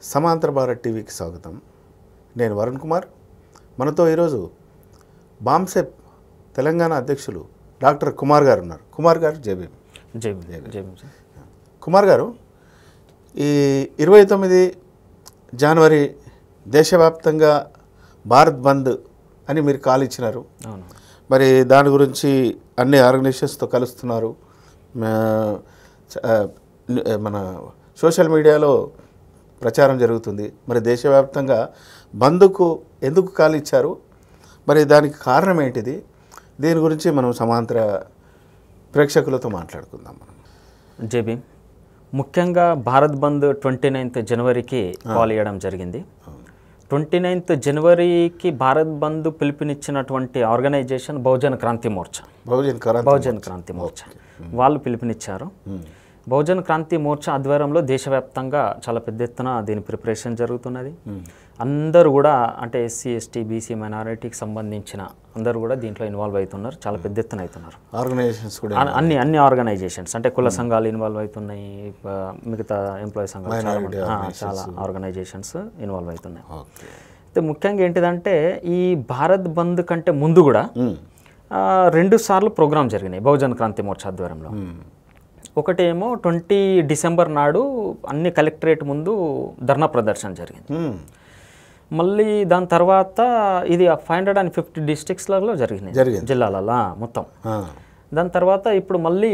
సమాంతర భారత్ టీవీకి స్వాగతం నేను వరుణ్ కుమార్ మనతో ఈరోజు బాంసెప్ తెలంగాణ అధ్యక్షులు డాక్టర్ కుమార్ గారు ఉన్నారు కుమార్ గారు జేబీ జై భీమ్, జై భీమ్ సార్. కుమార్ గారు ఈ ఇరవై తొమ్మిది జనవరి దేశవ్యాప్తంగా భారత్ బంద్ అని మీరు కాల్ ఇచ్చినారు అవును మరి దాని గురించి అన్ని ఆర్గనైజేషన్స్తో కలుస్తున్నారు మా- చ- ఆ, ని- మన సోషల్ మీడియాలో ప్రచారం జరుగుతుంది మరి దేశవ్యాప్తంగా బంద్కు ఎందుకు కాల్ ఇచ్చారు మరి దానికి కారణం ఏంటిది దీని గురించి మనం సమాంతర ప్రేక్షకులతో మాట్లాడుకుందాం మనం జై భీమ్ ముఖ్యంగా భారత్ బంద్ ట్వంటీ నైన్త్ జనవరికి కాల్ ఇవ్వడం జరిగింది ట్వంటీ నైన్త్ జనవరికి భారత్ బంద్ పిలుపునిచ్చినటువంటి ఆర్గనైజేషన్ బహుజన్ క్రాంతి మోర్చా బహుజన్ కరాన్ బహుజన్ క్రాంతి మోర్చా వాళ్ళు పిలుపునిచ్చారు బహుజన్ క్రాంతి మోర్చా ఆధ్వర్యంలో దేశవ్యాప్తంగా చాలా పెద్ద ఎత్తున దీని ప్రిపరేషన్ జరుగుతున్నది అందరూ కూడా అంటే ఎస్సీ ఎస్టీ బీసీ మైనారిటీకి సంబంధించిన అందరూ కూడా దీంట్లో ఇన్వాల్వ్ అవుతున్నారు చాలా పెద్ద ఎత్తున అవుతున్నారు ఆర్గనైజేషన్స్ కూడా అన్- అన్ని అన్ని ఆర్గనైజేషన్స్ అంటే కుల సంఘాలు ఇన్వాల్వ్ అవుతున్నాయి ప- మిగతా ఎంప్లాయీ సంఘాలు చాలా మంది- ఆ, చాలా ఆర్గనైజేషన్స్ ఇన్వాల్వ్ అవుతున్నాయి ఓకే అయితే ముఖ్యంగా ఏంటిదంటే ఈ భారత్ బంద్ కంటే ముందు కూడా ఆ, రెండు సార్లు ప్రోగ్రామ్ జరిగినాయి బహుజన్ క్రాంతి మోర్చా ఆధ్వర్యంలో ఒకటేమో ట్వంటీ డిసెంబర్ నాడు అన్ని కలెక్టరేట్ ముందు ధర్నా ప్రదర్శన జరిగింది మళ్ళీ దాని తర్వాత ఇది ఫైవ్ హండ్రెడ్ అండ్ ఫిఫ్టీ డిస్ట్రిక్ట్స్లలో జరిగినాయి జరిగింది. జిల్లాలలో ఆ, మొత్తం దాని తర్వాత ఇప్పుడు మళ్ళీ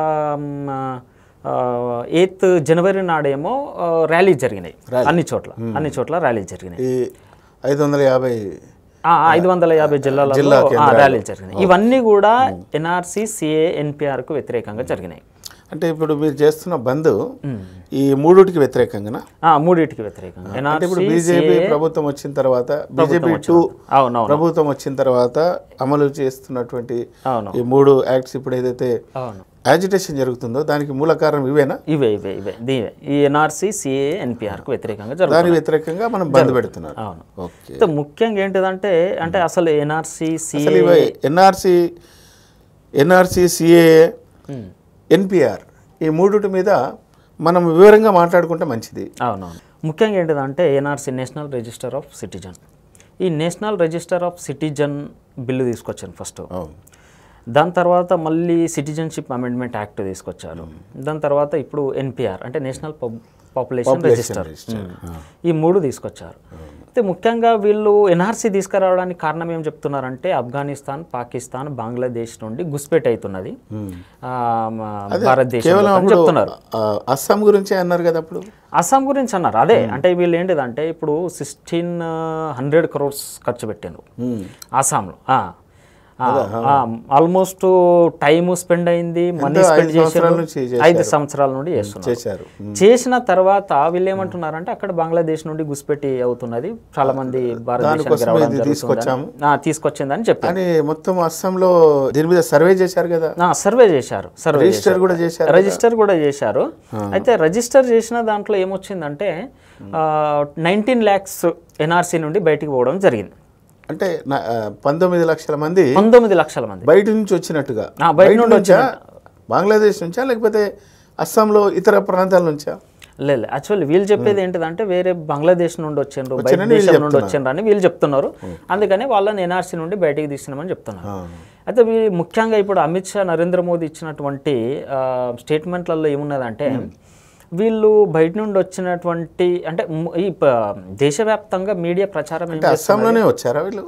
ఎయిత్ జనవరి నాడేమో ఆ, ర్యాలీ జరిగినాయి అన్ని చోట్ల అన్ని చోట్ల ర్యాలీ జరిగినాయి ఈ ఐదు వందల యాభై ఆ, ఐదు వందల యాభై జిల్లాలలో ఆ, ర్యాలీలు జరిగినాయి ఇవన్నీ కూడా ఎన్ఆర్సీ సిఏ ఎన్పిఆర్కు వ్యతిరేకంగా జరిగినాయి అంటే ఇప్పుడు మీరు చేస్తున్న బంద్ ఈ మూడుటికి వ్యతిరేకంగానా ఆ, మూడింటికి వ్యతిరేకంగా అంటే ఇప్పుడు ఎన్ఆర్సీ బీజేపీ ప్రభుత్వం వచ్చిన తర్వాత బీజేపీ టూ అవునవును ప్రభుత్వం వచ్చిన తర్వాత అమలు చేస్తున్నటువంటి అవును ఈ మూడు యాక్ట్స్ ఇప్పుడు ఏదైతే అవును యాజిటేషన్ జరుగుతుందో దానికి మూల కారణం ఇవేనా ఇవే ఇవే ఇవే దీవే ఈ ఎన్ఆర్సీ సిఏ ఎన్పిఆర్కు వ్యతిరేకంగా జరుగుతుంది దానికి వ్యతిరేకంగా మనం బంద్ పెడుతున్నారు అవును ఓకే అయితే ముఖ్యంగా ఏంటిదంటే అంటే అసలు ఎన్ఆర్సీ సిఏ అసలు ఇవి ఎన్ఆర్సి ఎన్ఆర్సి సిఏఏ ఎన్పిఆర్ ఈ మూడుటి మీద మనం వివరంగా మాట్లాడుకుంటే మంచిది అవునవును ముఖ్యంగా ఏంటిదంటే NRC national register of citizen ఈ national register of citizen bill తీసుకొచ్చాను ఫస్ట్ అవును దాని తర్వాత మళ్ళీ సిటిజన్షిప్ అమెండ్మెంట్ యాక్ట్ తీసుకొచ్చారు దాని తర్వాత ఇప్పుడు ఎన్పిఆర్ అంటే నేషనల్ పాపులేషన్ రిజిస్టర్ ఈ మూడు తీసుకొచ్చారు అయితే ముఖ్యంగా వీళ్ళు ఎన్ఆర్సీ తీసుకురావడానికి కారణం ఏం చెప్తున్నారంటే ఆఫ్ఘనిస్తాన్ పాకిస్తాన్ బంగ్లాదేశ్ నుండి గుస్పేట్ అవుతున్నది ఆ, మా భారతదేశం కేవలం అని అప్పుడు చెప్తున్నారు ఆ, అస్సాం గురించే అన్నారు కదా అప్పుడు అస్సాం గురించి అన్నారు అదే అంటే వీళ్ళు ఏంటిదంటే ఇప్పుడు సిక్స్టీన్ హండ్రెడ్ క్రోర్స్ ఖర్చు పెట్టారు ఆసాంలో ఆల్మోస్ట్ టైం స్పెండ్ అయింది మనీ స్పెండ్ ఐదు సంవత్సరాల చేసారు నుంచి ఐదు సంవత్సరాల నుండి చేస్తున్నారు చేశారు చేసిన తర్వాత వీళ్ళు ఏమంటున్నారంటే అక్కడ బంగ్లాదేశ్ నుండి గుస్పెట్టి అవుతున్నది చాలా మంది భారతదేశానికి దానికోసం రావడం ఇది తీసుకొచ్చాము. జరుగుతుందని ఆ, తీసుకొచ్చిందని చెప్పారు అని మొత్తం అస్సాంలో దీని మీద సర్వే చేశారు కదా ఆ, సర్వే చేశారు సర్వే రిజిస్టర్ కూడా చేశారు రిజిస్టర్ కూడా చేశారు అయితే రిజిస్టర్ చేసిన దాంట్లో ఏమొచ్చిందంటే నైన్టీన్ ల్యాక్స్ ఎన్ఆర్సీ నుండి బయటికి పోవడం జరిగింది అంటే నా- ఆ, పంతొమ్మిది లక్షల మంది పంతొమ్మిది లక్షల మంది బయట నుంచి వచ్చినట్టుగా ఆ, బయట నుండి నుంచా బంగ్లాదేశ్ నుంచా లేకపోతే అస్సాంలో ఇతర ప్రాంతాల నుంచా లేదు యాక్చువల్లీ వీళ్ళు చెప్పేది ఏంటిదంటే వేరే బంగ్లాదేశ్ నుండి వచ్చిండ్రు బయట వచ్చిండ్రని వీళ్ళు దేశం నుండి వచ్చిండ్రు అని వీళ్ళు చెప్తున్నారు అందుకని వాళ్ళని ఎన్ఆర్సీ నుండి బయటికి తీసినామని చెప్తున్నారు ఆ. అయితే వీ- ముఖ్యంగా ఇప్పుడు అమిత్ షా నరేంద్ర మోదీ ఇచ్చినటువంటి ఆ, స్టేట్మెంట్లలో ఏమున్నదంటే వీళ్ళు బయట నుండి వచ్చినటువంటి అంటే ము- ఈ ప- దేశవ్యాప్తంగా మీడియా ప్రచారం ఏం అంటే అస్సాంలోనే వచ్చారా వీళ్ళు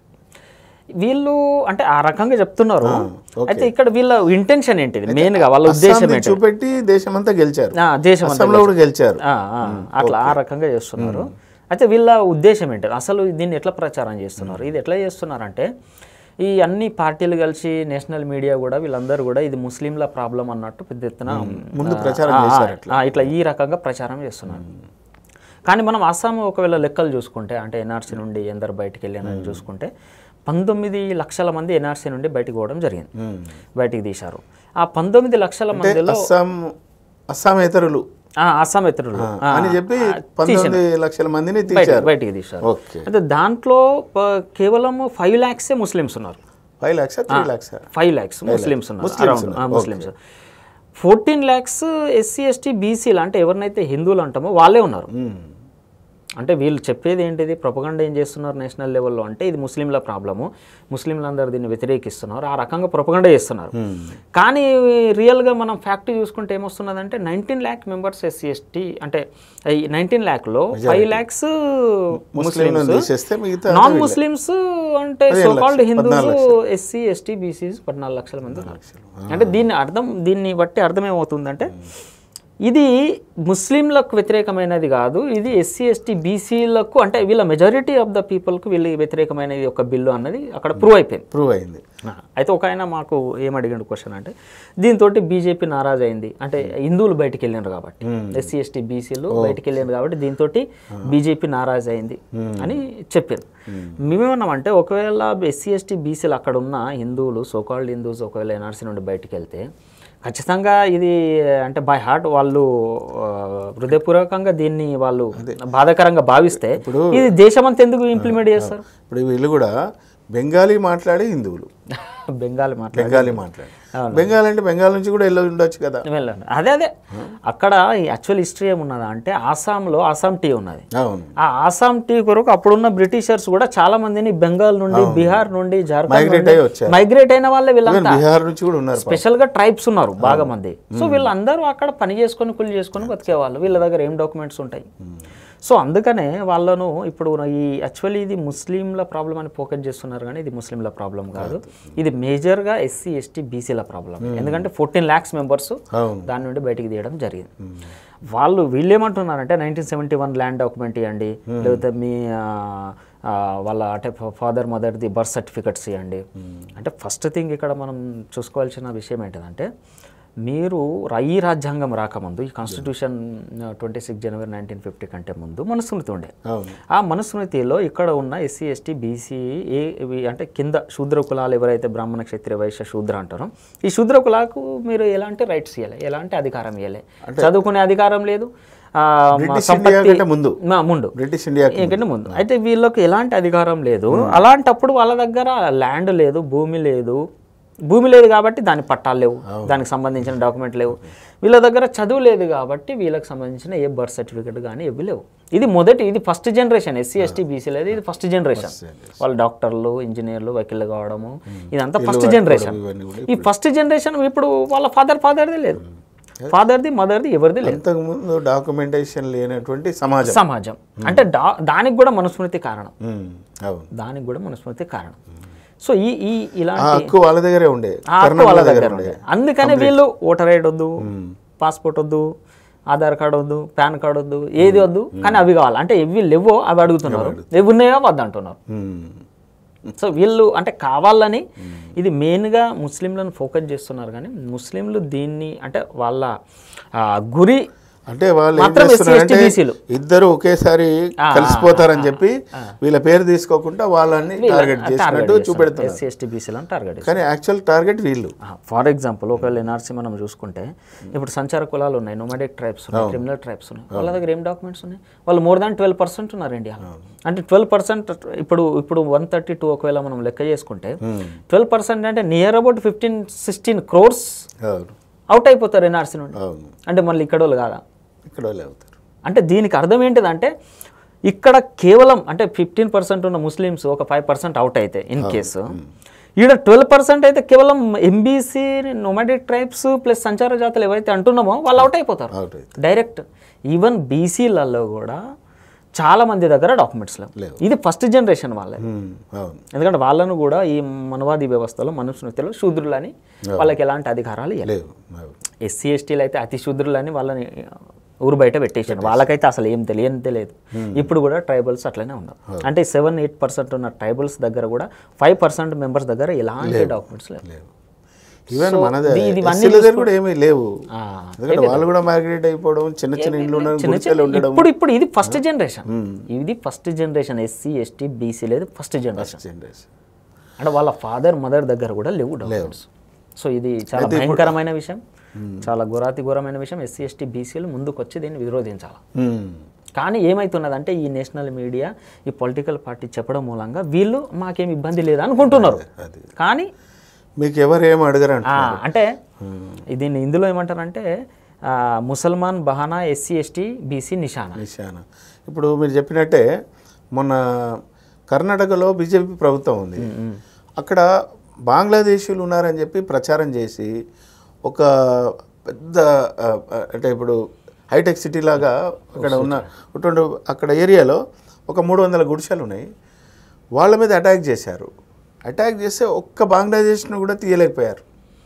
వీళ్ళు అంటే ఆ రకంగా చెప్తున్నారు అయితే ఇక్కడ వీళ్ళ ఇంటెన్షన్ ఏంటిది మెయిన్ గా వాళ్ళ ఉద్దేశం అస్సాంని ఏంటి చూపెట్టి దేశమంతా గెలిచారు ఆ, దేశం అంతా అస్సాంలో కూడా గెలిచారు ఆ, ఆ, అట్లా ఆ రకంగా చేస్తున్నారు అయితే వీళ్ళ ఉద్దేశం ఏంటి అసలు దీన్ని ఎట్లా ప్రచారం చేస్తున్నారు ఇది ఎట్లా చేస్తున్నారంటే ఈ అన్ని పార్టీలు కలిసి నేషనల్ మీడియా కూడా వీళ్ళందరూ కూడా ఇది ముస్లింల ప్రాబ్లం అన్నట్టు పెద్ద ఎత్తున ముందు ప్రచారం ఆ, ఆ, చేశారు ఆ, ఇట్లా ఈ రకంగా ప్రచారం చేస్తున్నారు కానీ మనం అస్సాం ఒకవేళ లెక్కలు చూసుకుంటే అంటే ఎన్ఆర్సీ నుండి ఎందరు బయటికి వెళ్ళానని చూసుకుంటే పంతొమ్మిది లక్షల మంది ఎన్ఆర్సీ నుండి బయటికి పోవడం జరిగింది ఉమ్. బయటికి తీశారు ఆ పంతొమ్మిది లక్షల మందిలో అస్సాం అస్సామేతరులు ఆ, అస్సాం ఇతరులు ఆ, అని చెప్పి ఆ, పంతొమ్మిది లక్షల మందిని బయటికి తీశారు బయటికి తీశారు ఓకే అయితే దాంట్లో ప- కేవలం ఫైవ్ ల్యాక్సే ముస్లిమ్స్ ఉన్నారు ఫైవ్ ల్యాక్సా త్రీ ల్యాక్సా ఫైవ్ ల్యాక్స్ ముస్లిమ్స్ ఉన్నారు ముస్లిమ్స్ అరౌండ్ ఉన్నారు. Muslims fourteen lakhs SC ST బీసీలు అంటే ఎవరినైతే హిందువులు అంటామో వాళ్ళే ఉన్నారు అంటే వీళ్ళు చెప్పేది ఏంటిది ప్రొపగండా ఏం చేస్తున్నారు నేషనల్ లెవెల్లో అంటే ఇది ముస్లింల ప్రాబ్లము ముస్లింలందరూ దీన్ని వ్యతిరేకిస్తున్నారు ఆ రకంగా ప్రొపగండా చేస్తున్నారు కానీ రియల్గా మనం ఫ్యాక్ట్ చూసుకుంటే ఏమొస్తున్నదంటే nineteen lakh members SC ST అంటే ఈ నైన్టీన్ ల్యాక్లో ఫైవ్ ల్యాక్స్ ముస్లింలను ముస్లిమ్స్ తీసేస్తే మిగతా నాన్ ముస్లిమ్స్ అంటే పదిహేను సో కాల్డ్ లక్షలు, హిందూస్ పద్నాలుగు ఎస్సీ ఎస్టీ బీసీస్ పద్నాలుగు లక్షల మంది ఉన్నారు అంటే దీన్ని అర్థం దీన్ని బట్టి అర్థం ఏమవుతుందంటే ఇది ముస్లింలకు వ్యతిరేకమైనది కాదు ఇది ఎస్సీ ఎస్టీ బీసీలకు అంటే వీళ్ళ మెజారిటీ ఆఫ్ ద పీపుల్కు వీళ్ళ వ్యతిరేకమైనది ఒక బిల్లు అన్నది అక్కడ ప్రూవ్ అయిపోయింది ప్రూవ్ అయింది అయితే ఒక ఆయన మాకు ఏం అడిగాడు క్వశ్చన్ అంటే దీంతో బీజేపీ నారాజ్ అయింది అంటే హిందువులు బయటికి వెళ్ళినారు కాబట్టి ఎస్సీ ఎస్టీ బీసీలు బయటికి వెళ్ళినారు కాబట్టి దీంతో బీజేపీ నారాజ్ అయింది అని చెప్పారు మేమేమన్నామంటే ఒకవేళ ఎస్సీ ఎస్టీ బీసీలు అక్కడ ఉన్న హిందువులు సోకాల్డ్ హిందూస్ ఒకవేళ ఎన్ఆర్సీ నుండి బయటికి వెళ్తే ఖచ్చితంగా ఇది అంటే బై హార్ట్ వాళ్ళు ఆ, హృదయపూర్వకంగా దీన్ని వాళ్ళు బాధాకరంగా భావిస్తే ఇది దేశమంతా ఎందుకు ఇంప్లిమెంట్ చేస్తారు ఇప్పుడు వీళ్ళు కూడా బెంగాలీ మాట్లాడే హిందువులు బెంగాలీ మాట్లాడి బెంగాలీ మాట్లాడే బెంగాల్ అంటే బెంగాల్ నుంచి కూడా వెళ్ళి ఉండొచ్చు కదా వెళ్ళండి అదే అదే అక్కడ యాక్చువల్ హిస్టరీ ఏమున్నదా అంటే ఆసాంలో ఆసాం టీ ఉన్నది అవును ఆ ఆసాం టీ కొరకు అప్పుడున్న బ్రిటిషర్స్ కూడా చాలా మందిని బెంగాల్ నుండి బీహార్ నుండి జార్ఖండ్ మైగ్రేట్ అయ్యి వచ్చారు మైగ్రేట్ అయిన వాళ్ళే వీళ్ళంతా బీహార్ నుంచి కూడా ఉన్నారు స్పెషల్ గా ట్రైబ్స్ ఉన్నారు బాగా మంది సో వీళ్ళందరూ అక్కడ పని చేసుకొని కూలి చేసుకొని బతికేవాళ్ళు వీళ్ళ దగ్గర ఏం డాక్యుమెంట్స్ ఉంటాయి సో అందుకనే వాళ్ళను ఇప్పుడు ఈ యాక్చువల్లీ ఇది ముస్లింల ప్రాబ్లం అని ఫోకస్ చేస్తున్నారు కానీ ఇది ముస్లింల ప్రాబ్లం కాదు ఇది మేజర్గా ఎస్సీ ఎస్టీ బీసీల ప్రాబ్లం ఎందుకంటే ఫోర్టీన్ ల్యాక్స్ మెంబర్స్ అవును దాని నుండి బయటికి తీయడం జరిగింది వాళ్ళు వీళ్ళు ఏమంటున్నారంటే nineteen seventy one land document ఇవ్వండి లేకపోతే మీ ఆ, ఆ, వాళ్ళ అంటే ఫాదర్ మదర్ది బర్త్ సర్టిఫికెట్స్ ఇవ్వండి అంటే ఫస్ట్ థింగ్ ఇక్కడ మనం చూసుకోవాల్సిన విషయం ఏంటిదంటే మీరు రా- ఈ రాజ్యాంగం రాకముందు ఈ constitution twenty six January nineteen fifty కంటే ముందు మనుస్మృతి ఉండే అవును ఆ మనుస్మృతిలో ఇక్కడ ఉన్న ఎస్సీ ఎస్టీ బీసీ ఏ ఇవి అంటే కింద శూద్ర కులాలు ఎవరైతే బ్రాహ్మణ క్షత్రియ వైశ్య శూద్ర అంటారో ఈ శూద్ర కులాలకు మీరు ఎలాంటి రైట్స్ ఇవ్వలే ఎలాంటి అధికారం ఇవ్వలే చదువుకునే అధికారం లేదు ఆ, మా బ్రిటిష్ ఇండియా సంపత్తి కంటే ముందు మా ముందు బ్రిటిష్ ఇండియా ఏంటంటే ముందు అయితే వీళ్ళకి ఎలాంటి అధికారం లేదు అలాంటప్పుడు వాళ్ళ దగ్గర ల్యాండ్ లేదు భూమి లేదు భూమి లేదు కాబట్టి దాని పట్టాలు లేవు దానికి సంబంధించిన డాక్యుమెంట్ లేవు వీళ్ళ దగ్గర చదువు లేదు కాబట్టి వీళ్ళకి సంబంధించిన ఏ బర్త్ సర్టిఫికేట్ కానీ ఇవి లేవు ఇది మొదటి ఇది first generation SC ST BC లేదు ఇది ఫస్ట్ జనరేషన్ వాళ్ళు డాక్టర్లు ఇంజనీర్లు వకీళ్ళు కావడము ఇదంతా ఫస్ట్ జనరేషన్ ఇవన్నీ కూడా ఈ ఫస్ట్ జనరేషన్ ఇప్పుడు వాళ్ళ ఫాదర్ ఫాదర్ది లేదు ఫాదర్ది మదర్ది ఎవరిది లేదు అంతకుముందు డాక్యుమెంటేషన్ లేనటువంటి సమాజం సమాజం అంటే దా దానికి కూడా మనుస్మృతి కారణం ఉమ్, అవును దానికి కూడా మనుస్మృతి కారణం సో ఈ ఈ ఆ ఇలాంటి హక్కు వాళ్ళ దగ్గరే ఉండే ఆ హక్కు వాళ్ళ దగ్గర ఉంది అందుకనే వీళ్ళు ఓటర్ ఐడి వద్దు పాస్పోర్ట్ వద్దు ఆధార్ కార్డు వద్దు పాన్ కార్డు వద్దు ఏది వద్దు కానీ అవి కావాలి అంటే ఎవి లేవో అవి అడుగుతున్నారు ఎవి ఉన్నాయో వద్దు అంటున్నారు ఉమ్, సో వీళ్ళు అంటే కావాలని ఇది మెయిన్గా ముస్లింలను ఫోకస్ చేస్తున్నారు కానీ ముస్లింలు దీన్ని అంటే వాళ్ళ ఆ, గురి అంటే వాళ్ళు ఏం మాత్రం ఎస్సీ చేస్తున్నారంటే ఎస్టీ బీసీలు ఇద్దరు ఒకేసారి కలిసిపోతారని చెప్పి వీళ్ళ పేరు తీసుకోకుండా వాళ్ళని టార్గెట్ చేసినట్టు చూపెడుతున్నారు ఎస్సీ ఎస్టీ బీసీలను టార్గెట్ కానీ యాక్చువల్ టార్గెట్ వీళ్ళు ఫర్ ఎగ్జాంపుల్ ఒకవేళ ఎన్ఆర్సీ మనం చూసుకుంటే ఇప్పుడు సంచార కులాలు ఉన్నాయి నోమాడిక్ ట్రైబ్స్ ఉన్నాయి క్రిమినల్ ట్రైబ్స్ ఉన్నాయి వాళ్ళ దగ్గర ఏం డాక్యుమెంట్స్ ఉన్నాయి వాళ్ళు మోర్ దాన్ ట్వెల్వ్ పర్సెంట్ ఉన్నారు ఇండియాలో అంటే ట్వెల్వ్ పర్సెంట్ ఇప్పుడు ఇప్పుడు వన్ థర్టీ టూ ఒకవేళ మనం లెక్క చేసుకుంటే ట్వెల్వ్ పర్సెంట్ అంటే near about fifteen sixteen crores అవును అవుట్ అయిపోతారు ఎన్ఆర్సీ నుండి అవును అంటే మళ్ళీ ఇక్కడ వాళ్ళు కాదా ఇక్కడ వాళ్ళే అవుతారు అంటే దీనికి అర్థం ఏంటిదంటే ఇక్కడ కేవలం అంటే ఫిఫ్టీన్ పర్సెంట్ ఉన్న ముస్లిమ్స్ ఒక ఫైవ్ పర్సెంట్ అవుట్ అయితే ఇన్ కేసు ఈడ ట్వెల్వ్ పర్సెంట్ అయితే కేవలం ఎంబీసీ నొమాటిక్ ట్రైబ్స్ ప్లస్ సంచార జాతులు ఏవైతే అంటున్నామో వాళ్ళు అవుట్ అయిపోతారు అవుట్ అవుతారు డైరెక్ట్ ఈవెన్ బీసీలలో కూడా చాలా మంది దగ్గర డాక్యుమెంట్స్ లేవు లేవు. ఇది ఫస్ట్ జనరేషన్ వాళ్ళే ఉమ్, అవును ఎందుకంటే వాళ్ళను కూడా ఈ మనవాది వ్యవస్థలో మనుస్మృతిలో శూద్రులని వాళ్ళకి ఎలాంటి అధికారాలు ఇవ్వలేదు లేవు అవును ఎస్సీ ఎస్టీలు అయితే అతి శూద్రులని వాళ్ళని ఊరు బయట పెట్టేసాను వాళ్ళకైతే అసలు ఏం తెలియని తెలియదు ఇప్పుడు కూడా ట్రైబల్స్ అట్లనే ఉన్నారు అంటే సెవెన్ ఎయిట్ పర్సెంట్ ఉన్న ట్రైబల్స్ దగ్గర కూడా ఫైవ్ పర్సెంట్ మెంబర్స్ దగ్గర ఎలాంటి డాక్యుమెంట్స్ లేవు లేవు ఈవెన్ మనదే ఇది- ఇవన్నీ ఎస్సీల దగ్గర కూడా ఏమీ లేవు ఆ, ఎందుకంటే వాళ్ళు కూడా మైగ్రేట్ అయిపోవడం చిన్న చిన్న ఇండ్లు ఉండడం చిన్న గుడిసెలు చిన్న- ఉండడం ఇప్పుడు ఇప్పుడు ఇది ఫస్ట్ జనరేషన్ ఇది first generation SC ST BC లేదు ఫస్ట్ జనరేషన్ జనరేషన్ అంటే వాళ్ళ ఫాదర్ మదర్ దగ్గర కూడా లేవు డాక్యుమెంట్స్ సో ఇది చాలా భయంకరమైన విషయం చాలా ఘోరాతి ఘోరమైన విషయం ఎస్సీ ఎస్టీ బీసీలు ముందుకు వచ్చి దీన్ని విరోధించాలి కానీ ఏమవుతున్నదంటే ఈ నేషనల్ మీడియా ఈ పొలిటికల్ పార్టీ చెప్పడం మూలంగా వీళ్ళు మాకేం ఇబ్బంది లేదు అనుకుంటున్నారు అది కానీ మీకు ఎవరు ఏం అడగరంట ఆ, అంటే దీన్ని ఇందులో ఏమంటారంటే ఆ, ముసల్మాన్ బహానా ఎస్సీ ఎస్టీ బీసీ నిషానా నిశాన ఇప్పుడు మీరు చెప్పినట్టే మొన్న కర్ణాటకలో బీజేపీ ప్రభుత్వం ఉంది అక్కడ బంగ్లాదేశీయులు ఉన్నారని చెప్పి ప్రచారం చేసి ఒక పెద్ద ఆ, ఆ, అంటే ఇప్పుడు హైటెక్ సిటీ లాగా అక్కడ ఉన్న అటువంటి అక్కడ ఏరియాలో ఒక మూడు వందల గుడిసెలు ఉన్నాయి వాళ్ళ మీద అటాక్ చేశారు అటాక్ చేస్తే ఒక్క బంగ్లాదేశ్ను కూడా తీయలేకపోయారు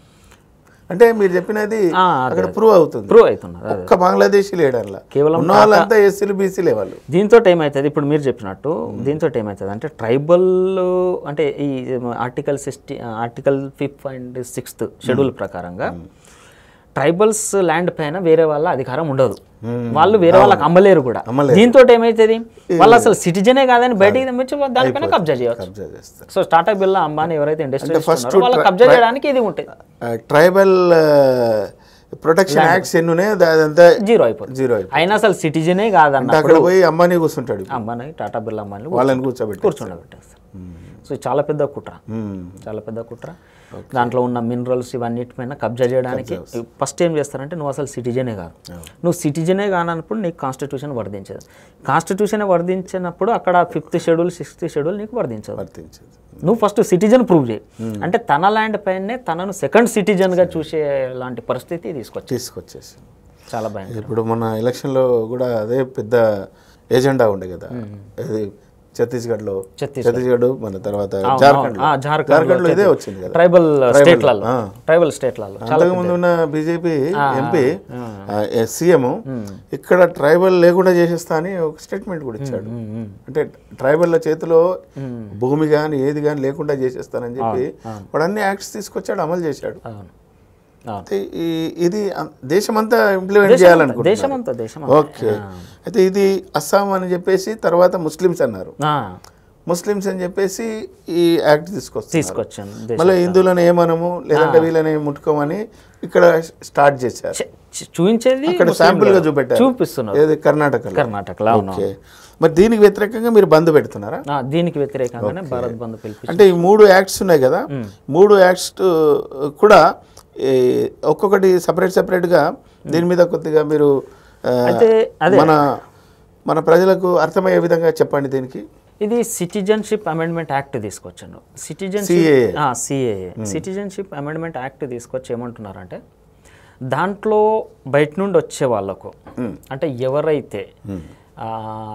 అంటే మీరు చెప్పినది ఆ, అదే, అక్కడ ప్రూవ్ అవుతుంది ప్రూవ్ అవుతున్నది అదే. ఒక్క బంగ్లాదేశీ లేడర్లా కేవలం ఉన్న వాళ్ళంతా ఎస్సీలు బీసీలే వాళ్ళు దీంతో ఏమవుతుంది ఇప్పుడు మీరు చెప్పినట్టు దీంతో ఏమవుతుంది అంటే ట్రైబల్ అంటే ఈ article sixty article fifth and sixth schedule ప్రకారంగా ట్రైబల్స్ ల్యాండ్ పైన వేరే వాళ్ళ అధికారం ఉండదు వాళ్ళు వేరే వాళ్ళకి అమ్మలేరు కూడా దీంతో ఏమవుతుంది వాళ్ళు అసలు సిటిజనే కాదని బయటికి తెచ్చి దానిపైన కబ్జా చేయవచ్చు కబ్జా చేస్తారు సో టాటా బిర్లా అంబానీ ఎవరైతే ఇండస్ట్రీ first వాళ్ళకి కబ్జా చేయడానికి ఇది ఉంటుంది ట్రైబల్ ప్రొటెక్షన్ యాక్ట్స్ ఎన్ని ఉన్నాయి దా- అదంతా జీరో అయిపోతుంది జీరో అయిపోయింది అయినా అసలు సిటిజనే కాదన్న అక్కడ పోయి అమ్మాని కూర్చుంటాడు అంబానీ టాటా బిర్లా అంబానీ వాళ్ళని కూర్చోబెట్టి కూర్చుండబెట్టేస్తారు సో ఇది చాలా పెద్ద కుట్ర చాలా పెద్ద కుట్ర దాంట్లో ఉన్న మినరల్స్ ఇవన్నిటిపైన కబ్జా చేయడానికి ఫస్ట్ ఏం చేస్తారంటే నువ్వు అసలు సిటిజనే కాదు నువ్వు సిటిజనే కానప్పుడు నీకు కాన్స్టిట్యూషన్ వర్ధించదు కాన్స్టిట్యూషన్ వర్ధించినప్పుడు అక్కడ ఫిఫ్త్ షెడ్యూల్ సిక్స్త్ షెడ్యూల్ నీకు వర్ధించదు వర్తించేది నువ్వు ఫస్ట్ సిటిజన్ ప్రూవ్ చేయి అంటే తన ల్యాండ్ పైనే తనను సెకండ్ సిటిజన్గా చూసే లాంటి పరిస్థితి తీసుకొచ్చి తీసుకొచ్చేసి చాలా భయం ఇప్పుడు మన ఎలక్షన్లో కూడా అదే పెద్ద ఏజెండా ఉండే కదా అది ఛత్తీస్గఢ్లో ఛత్తీస్గఢ్ మన తర్వాత జార్ఖండ్ ఆ, జార్ఖండ్ జార్ఖండ్లో ఇదే వచ్చింది కదా ట్రైబల్ స్టేట్లలో ట్రైబల్ స్టేట్లలో అంతకుముందు ఉన్న బీజేపీ ఎంపీ సీఎం ఇక్కడ ట్రైబల్ లేకుండా చేసేస్తా అని ఒక స్టేట్మెంట్ కూడా ఇచ్చాడు అంటే ట్రైబల్ల చేతిలో భూమి కానీ ఏది కానీ లేకుండా చేసేస్తానని చెప్పి వాడు అన్ని యాక్ట్స్ తీసుకొచ్చాడు అమలు చేశాడు అవును అవును అయితే ఈ- ఇది అం- దేశమంతా ఇంప్లిమెంట్ చేయాలనుకుంటున్నారు దేశమంతా దేశం ఓకే అయితే ఇది అస్సాం అని చెప్పేసి తర్వాత ముస్లిమ్స్ అన్నారు ముస్లిమ్స్ అని చెప్పేసి ఈ యాక్ట్ తీసుకొస్తారు తీసుకొచ్చాను దేశం. మళ్ళీ హిందువులను ఏమనము లేదంటే వీళ్ళని ముట్టుకోమని ఇక్కడ స్టార్ట్ చేశారు చ- చ- చూపించేది ఇక్కడ శాంపుల్ గా చూపెట్టారు చూపిస్తున్నారు ఏది కర్ణాటకలో కర్ణాటకలో అవును ఓకే మరి దీనికి వ్యతిరేకంగా మీరు బంద్ పెడుతున్నారా ఆ, దీనికి వ్యతిరేకంగానే భారత్ బంద్ పిలిపి అంటే ఈ మూడు యాక్ట్స్ ఉన్నాయి కదా మూడు యాక్ట్స్ కూడా ఈ ఒక్కొక్కటి సపరేట్ సపరేట్గా దీని మీద కొద్దిగా మీరు ఆ, అయితే అదే మన మన ప్రజలకు అర్థమయ్యే విధంగా చెప్పండి దీనికి ఇది సిటిజన్షిప్ అమెండ్మెంట్ యాక్ట్ తీసుకొచ్చాను citizenship CAA. CAA citizenship amendment act తీసుకొచ్చి ఏమంటున్నారంటే దాంట్లో బయట నుండి వచ్చే వాళ్ళకు అంటే ఎవరైతే ఆ,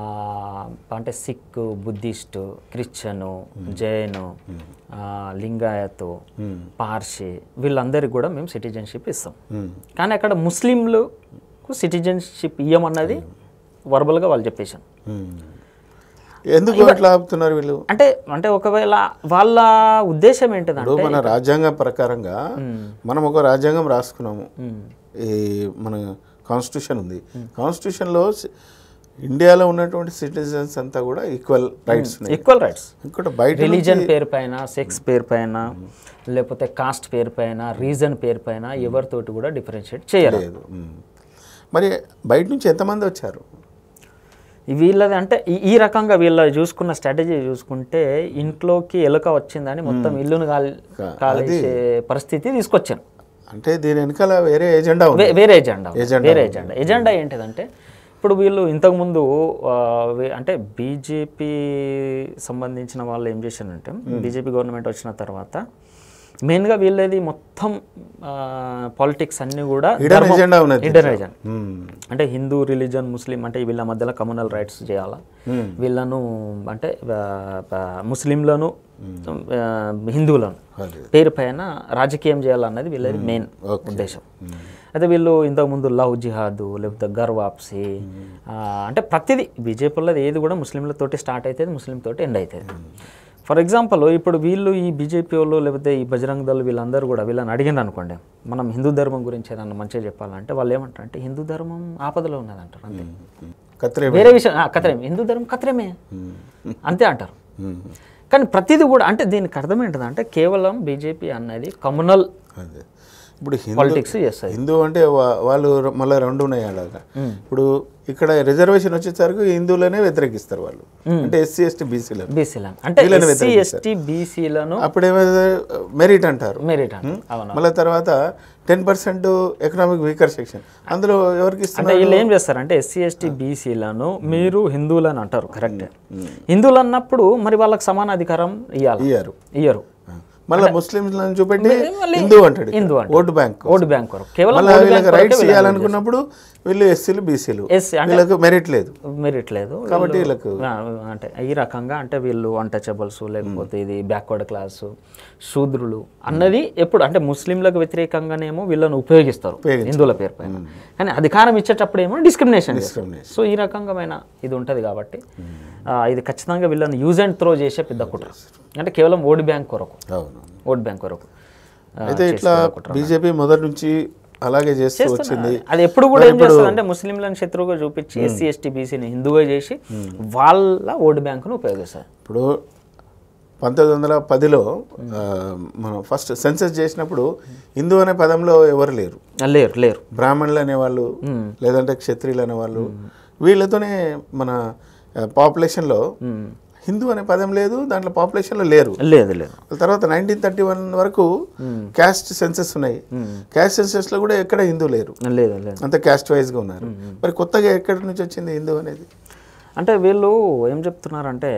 అంటే సిక్ బుద్ధిస్ట్ క్రిస్టియను జైను ఆ, లింగాయత్ పార్సీ వీళ్ళందరికీ కూడా మేము సిటిజన్షిప్ ఇస్తాం కానీ అక్కడ ముస్లింలకు సిటిజన్షిప్ ఇయ్యమన్నది వర్బల్గా వాళ్ళు చెప్పేశాను ఎందుకు అట్లా ఆపుతున్నారు వీళ్ళు అంటే అంటే ఒకవేళ వాళ్ళ ఉద్దేశం ఏంటిదంటే ఇప్పుడు మన రాజ్యాంగం ప్రకారంగా మనం ఒక రాజ్యాంగం రాసుకున్నాము ఈ మన కాన్స్టిట్యూషన్ ఉంది కాన్స్టిట్యూషన్లో ఇండియాలో ఉన్నటువంటి సిటిజన్స్ అంతా కూడా ఈక్వల్ రైట్స్ ఉన్నాయి ఈక్వల్ రైట్స్ ఇంకోటి బయట రిలీజన్ పేరు పైన సెక్స్ పేరు పైన లేకపోతే కాస్ట్ పేరు పైన రీజన్ పేరు పైన ఎవరితోటి కూడా డిఫరెన్షియేట్ చేయరు లేదు ఉమ్. మరి బయట నుంచి ఎంతమంది వచ్చారు వీళ్ళది అంటే ఈ- ఈ రకంగా వీళ్ళ చూసుకున్న స్ట్రాటజీ చూసుకుంటే ఇంట్లోకి ఎలుక వచ్చిందని మొత్తం ఇల్లును కాల్ కాల్చే పరిస్థితి తీసుకొచ్చాను అంటే దీని వెనకాల వేరే ఏజెండా ఉంది వే- వేరే ఎజెండా ఉంది. ఎజెండా వేరే ఎజెండా ఎజెండా ఏంటిదంటే ఇప్పుడు వీళ్ళు ఇంతకుముందు ఆ, వే- అంటే బీజేపీ సంబంధించిన వాళ్ళు ఏం చేశారంటే బీజేపీ గవర్నమెంట్ వచ్చిన తర్వాత మెయిన్గా వీళ్ళది మొత్తం పాలిటిక్స్ అన్నీ కూడా హిడెన్ ఎజెండా ఉన్నది హిడెన్ ఎజెండా ఉమ్. అంటే హిందూ రిలీజన్ ముస్లిం అంటే వీళ్ళ మధ్యలో కమ్యూనల్ రైట్స్ చేయాలా వీళ్ళను అంటే ఆ, ఆ, ముస్లింలను ఆ, హిందువులను అదే. పేరు పైన రాజకీయం చేయాలన్నది వీళ్ళది మెయిన్ ఉద్దేశం అయితే వీళ్ళు ఇంతకుముందు లవ్ జిహాద్ లేకపోతే గర్వాప్సి ఆ, అంటే ప్రతిదీ బీజేపీలో ఏది కూడా ముస్లింలతోటి స్టార్ట్ అవుతుంది ముస్లింతోటి ఎండ్ అవుతుంది ఫర్ ఎగ్జాంపుల్ ఇప్పుడు వీళ్ళు ఈ బీజేపీ వాళ్ళు లేకపోతే ఈ బజరంగ్ దళ్ వీళ్ళందరూ కూడా వీళ్ళని అడిగింది అనుకోండి మనం హిందూ ధర్మం గురించి ఏదన్నా మంచిగా చెప్పాలంటే వాళ్ళు ఏమంటారు అంటే హిందూ ధర్మం ఆపదలో ఉన్నది అంటారు అంతే కత్రే వేరే విషయం ఆ, కత్రేమే హిందూ ధర్మం కత్రేమే అంతే అంటారు కానీ ప్రతిదీ కూడా అంటే దీనికి అర్థం ఏంటంటే కేవలం బీజేపీ అన్నది కమ్యూనల్ అదే ఇప్పుడు హిందూ పాలిటిక్స్ చేస్తుంది హిందూ అంటే వా- వాళ్ళు ర- మళ్ళీ రెండు ఉన్నాయి అలాగా ఇప్పుడు ఇక్కడ రిజర్వేషన్ వచ్చేసరికి హిందువులనే వ్యతిరేకిస్తారు వాళ్ళు అంటే ఎస్సీ ఎస్టీ బీసీలను బీసీలను అంటే వీళ్ళని ఎస్సీ ఎస్టీ బీసీలను అప్పుడేమైతే మెరిట్ అంటారు మెరిట్ అంట అవును మళ్ళీ తర్వాత ten percent economic weaker section అందులో ఎవరికి అంటే ఇస్తున్నారు వీళ్ళు ఏం చేస్తారంటే ఎస్సీ ఎస్టీ బీసీలను మీరు హిందువులని అంటారు కరెక్టే హిందువులు అన్నప్పుడు మరి వాళ్ళకి సమాన అధికారం ఇవ్వాలి ఇయ్యారు ఇయ్యరు మళ్ళీ ముస్లింలను చూపెట్టి మళ్ళీ హిందూ అంటాడు ఇక్కడ. హిందూ అంటాడు. ఓటు బ్యాంక్ ఓటు బ్యాంక్ కొరకు కేవలం మళ్ళీ ఓటు వీళ్ళకి బ్యాంక్ రైట్స్ కొరకే వీళ్ళని ఇవ్వాలనుకున్నప్పుడు వీళ్ళు ఎస్సీలు బీసీలు ఎస్సీ అంటే వీళ్ళకి మెరిట్ లేదు మెరిట్ లేదు కాబట్టి వీళ్ళకు ఆ, అంటే ఈ రకంగా అంటే వీళ్ళు అన్టచబుల్స్ లేకపోతే ఇది బ్యాక్వర్డ్ క్లాస్ శూద్రులు అన్నది ఎప్పుడు అంటే ముస్లింలకు వ్యతిరేకంగానేమో వీళ్ళని ఉపయోగిస్తారు హిందువుల పేరు పైన కానీ అధికారం ఇచ్చేటప్పుడు ఏమో డిస్క్రిమినేషన్ సో ఈ రకంగామైన ఇది ఉంటుంది కాబట్టి ఆ, ఇది ఖచ్చితంగా వీళ్ళని యూజ్ అండ్ త్రో చేసే పెద్ద కుట్ర అంటే కేవలం ఓటు బ్యాంక్ కొరకు అవును ఓట్ బ్యాంక్ కొరకు ఆ, అయితే ఇట్లా బీజేపీ మొదటి నుంచి అలాగే చేస్తూ వచ్చింది అది ఎప్పుడు కూడా ఏం చేస్తుంది అంటే ముస్లింలను శత్రువుగా చూపించి ఎస్సీ ఎస్టీ బీసీని హిందువుగా చేసి వాళ్ళ ఓటు బ్యాంకును ఉపయోగిస్తారు ఇప్పుడు పంతొమ్మిది వందల పదిలో ఆ, మనం ఫస్ట్ సెన్సస్ చేసినప్పుడు హిందూ అనే పదంలో ఎవరు లేరు లేరు లేరు బ్రాహ్మణులు అనేవాళ్ళు లేదంటే క్షత్రియులు అనేవాళ్ళు వీళ్ళతోనే మన పాపులేషన్లో హిందూ అనే పదం లేదు దాంట్లో పాపులేషన్లో లేరు లేదు లేదు తర్వాత నైన్టీన్ థర్టీ వన్ వరకు క్యాస్ట్ సెన్సెస్ ఉన్నాయి క్యాస్ట్ సెన్సెస్లో కూడా ఎక్కడ హిందూ లేరు లేదు లేదు అంత క్యాస్ట్ వైజ్గా ఉన్నారు మరి కొత్తగా ఎక్కడి నుంచి వచ్చింది హిందూ అనేది అంటే వీళ్ళు ఏం చెప్తున్నారంటే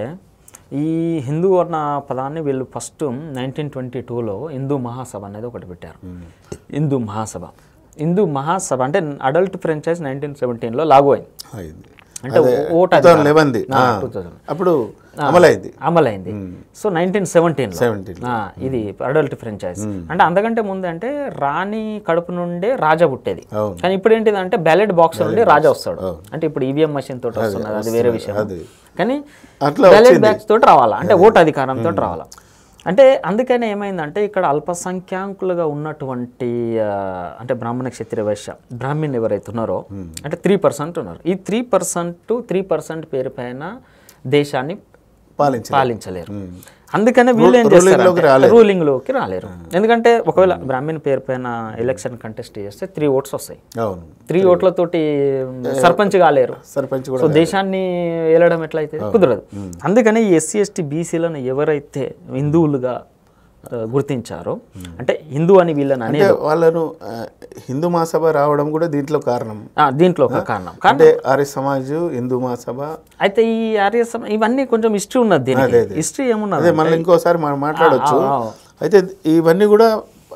ఈ హిందూ అన్న పదాన్ని వీళ్ళు ఫస్ట్ నైన్టీన్ ట్వంటీ టూలో హిందూ మహాసభ అనేది ఒకటి పెట్టారు హిందూ మహాసభ హిందూ మహాసభ అంటే అడల్ట్ ఫ్రాంచైజ్ నైన్టీన్ సెవెంటీన్లో లాగు అయింది అయింది అంటే ఓట్ టూ థౌసండ్ లెవెన్ది అప్పుడు అమలైంది అమలైంది సో నైన్టీన్ సెవెంటీన్లో సెవెంటీన్ ఇది అడల్ట్ ఫ్రాంచైజ్ అంటే అంతకంటే ముందు అంటే రాణి కడుపు నుండే రాజా పుట్టేది అవును. కానీ ఇప్పుడు ఏంటిది అంటే బ్యాలెట్ బాక్స్ నుండి రాజా వస్తాడు అంటే ఇప్పుడు ఈవీఎం మషిన్ తోటి వస్తున్నది అది వేరే విషయం అది కానీ అట్లా బ్యాలెట్ బ్యాగ్స్ తోటి రావాలా అంటే ఓటు అధికారంతో రావాలా అంటే అందుకనే ఏమైందంటే ఇక్కడ అల్పసంఖ్యాకులుగా ఉన్నటువంటి ఆ, అంటే బ్రాహ్మణ క్షత్రియ వైశ్య బ్రాహ్మణ్ ఎవరైతే ఉన్నారో అంటే త్రీ పర్సెంట్ ఉన్నారు ఈ త్రీ పర్సెంట్ త్రీ పర్సెంట్ పేరు పైన దేశాన్ని పాలించారు పాలించలేరు అందుకనే వీళ్ళు ఏం చేస్తారు రూలింగ్ లోకి రాలేరు ఎందుకంటే ఒకవేళ బ్రాహ్మణ్ పేరు పైన ఎలక్షన్ కంటెస్ట్ చేస్తే త్రీ ఓట్స్ వస్తాయి అవును త్రీ ఓట్లతోటి సర్పంచ్ కాలేరు సర్పంచ్ కూడా సో దేశాన్ని ఏలడం ఎట్లయితే కుదరదు అందుకని ఈ ఎస్సీ ఎస్టీ బీసీలను ఎవరైతే హిందువులుగా ఆ, గుర్తించారో అంటే హిందూ అని వీళ్ళని అనే అంటే వాళ్ళను ఆ, హిందూ మహాసభ రావడం కూడా దీంట్లో కారణం ఆ, దీంట్లో ఒక కారణం కానీ అంటే ఆర్య సమాజ్ హిందూ మహాసభ అయితే ఈ ఆర్య సమ- ఇవన్నీ కొంచెం హిస్టరీ ఉన్నది దీనికి హిస్టరీ ఏమున్నది అదే మళ్ళీ ఇంకోసారి మనం మాట్లాడవచ్చు ఆ, అయితే ఇవన్నీ కూడా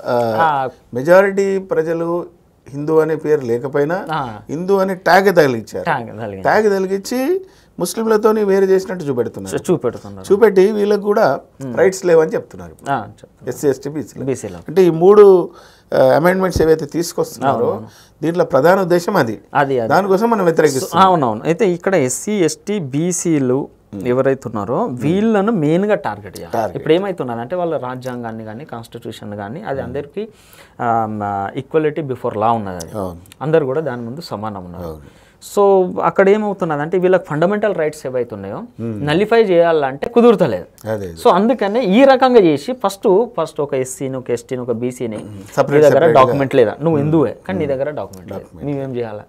ఆ, మెజారిటీ ప్రజలు హిందూ అనే పేరు లేకపోయినా ఆ, హిందూ అనే ట్యాగ్ తగిలిచ్చారు ట్యాగ్ కలిగింది. ట్యాగ్ తగిలిచ్చి ముస్లింలతోని వేరు చేసినట్టు చూపెడుతున్నారు చూపెడుతున్నారు చూపెట్టి వీళ్ళకి కూడా రైట్స్ లేవని చెప్తున్నారు ఆ, చెప్తాను. ఎస్సీ ఎస్టీ బీసీలు బీసీలో అంటే ఈ మూడు అమెండ్మెంట్స్ ఏవైతే తీసుకొస్తున్నారో దీంట్లో ప్రధాన ఉద్దేశం అది అది అది దానికోసం మనం వ్యతిరేకిస్తాం అవునవును అయితే ఇక్కడ ఎస్సీ ఎస్టీ బీసీలు ఎవరైతే ఉన్నారో వీళ్ళను మెయిన్గా టార్గెట్ చేయాలి ఇప్పుడు ఏమవుతున్నది అంటే వాళ్ళ రాజ్యాంగాన్ని కానీ కాన్స్టిట్యూషన్ కానీ అది అందరికీ ఈక్వాలిటీ బిఫోర్ లా ఉన్నది అది అవును అందరు కూడా దాని ముందు సమానం ఉన్నారు సో అక్కడ ఏమవుతున్నది అంటే వీళ్ళకి ఫండమెంటల్ రైట్స్ ఏవైతే ఉన్నాయో నలిఫై చేయాలంటే కుదురుతలేదు అదే సో అందుకనే ఈ రకంగా చేసి ఫస్ట్ ఫస్ట్ ఒక ఎస్సీని ఒక ఎస్టీని ఒక బీసీని నీ Separate, దగ్గర డాక్యుమెంట్ లేదా నువ్వు హిందువే కానీ నీ దగ్గర డాక్యుమెంట్ లేదు నువ్వేం చేయాలా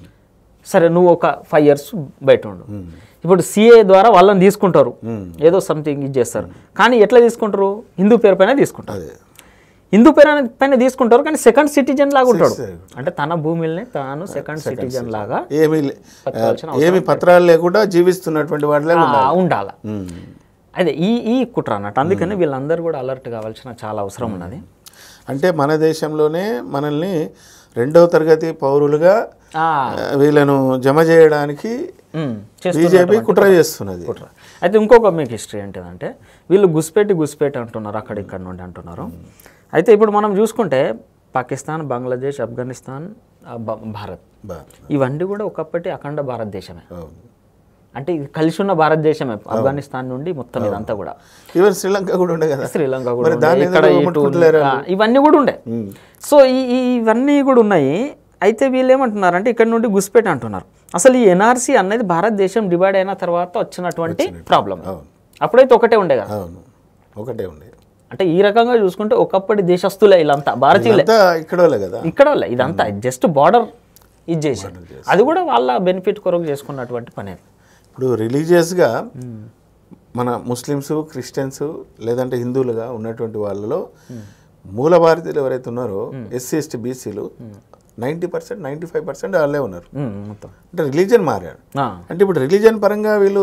సరే నువ్వు ఒక ఫైవ్ ఇయర్స్ బయట ఉండు ఇప్పుడు సిఏ ద్వారా వాళ్ళని తీసుకుంటారు ఏదో సంథింగ్ ఇది చేస్తారు కానీ ఎట్లా తీసుకుంటారు హిందూ పేరు పైన తీసుకుంటారు అదే హిందూ పేరు అనే- పైన తీసుకుంటారు కానీ సెకండ్ సిటిజన్ లాగా ఉంటాడు అంటే తన భూమిని తాను సెకండ్ సిటిజన్ లాగా ఏమి లే- ఆ, ఏమి పత్రాలు లేకుండా జీవిస్తున్నటువంటి వాటిలో ఆ, ఉండాల అదే ఈ ఈ కుట్ర అన్నట్టు అందుకని వీళ్ళందరూ కూడా అలర్ట్ కావాల్సిన చాలా అవసరం ఉన్నది అంటే మన దేశంలోనే మనల్ని రెండవ తరగతి పౌరులుగా ఆ, ఆ, వీళ్ళను జమ చేయడానికి ఉమ్, చేస్తూ బీజేపీ కుట్ర చేస్తున్నది కుట్ర అయితే ఇంకొక మీకు హిస్టరీ ఏంటిదంటే వీళ్ళు గుస్పేటి గుస్పేటి అంటున్నారు అక్కడ ఇక్కడ నుండి అంటున్నారు అయితే ఇప్పుడు మనం చూసుకుంటే పాకిస్తాన్ బంగ్లాదేశ్ ఆఫ్ఘనిస్తాన్ ఆ, భ- భారత్ బా ఇవన్నీ కూడా ఒకప్పటి అఖండ భారతదేశమే అవును అంటే ఇది కలిసి ఉన్న భారతదేశమే ఆఫ్ఘనిస్తాన్ నుండి మొత్తం ఇదంతా కూడా ఈవెన్ శ్రీలంక కూడా ఉండే కదా శ్రీలంక కూడా మరి ఉండే, దాన్ని ఇక్కడ ఎందుకు ఇటు ముట్టుకుంటలేరు ఆ, ఇవన్నీ కూడా ఉండే సో ఈ ఈ- ఇవన్నీ కూడా ఉన్నాయి అయితే వీళ్ళు ఏమంటున్నారంటే ఇక్కడ నుండి గుస్పేట అంటున్నారు అసలు ఈ ఎన్ఆర్సీ అనేది భారతదేశం డివైడ్ అయిన తర్వాత వచ్చినటువంటి ప్రాబ్లం అవును అప్పుడైతే ఒకటే ఉండే కదా అవును ఒకటే ఉండే అంటే ఈ రకంగా చూసుకుంటే ఒకప్పటి దేశస్తులే వీళ్ళంతా భారతీయులే అంతా ఇక్కడ వాళ్ళే కదా ఇక్కడ వాళ్ళే ఇదంతా జస్ట్ బార్డర్ ఇది చేశారు అది కూడా వాళ్ళ బెనిఫిట్ కొరకు చేసుకున్నటువంటి పని అది ఇప్పుడు రిలీజియస్గా మన ముస్లిమ్స్ క్రిస్టియన్స్ లేదంటే హిందువులుగా ఉన్నటువంటి వాళ్ళలో మూల భారతీయులు ఎవరైతే ఉన్నారో ఎస్సీ ఎస్టీ బీసీలు ninety percent ninety five percent వాళ్ళే ఉన్నారు ఉమ్, మొత్తం అంటే రిలీజియన్ మారాడు ఆ, అంటే ఇప్పుడు రిలీజియన్ పరంగా వీళ్ళు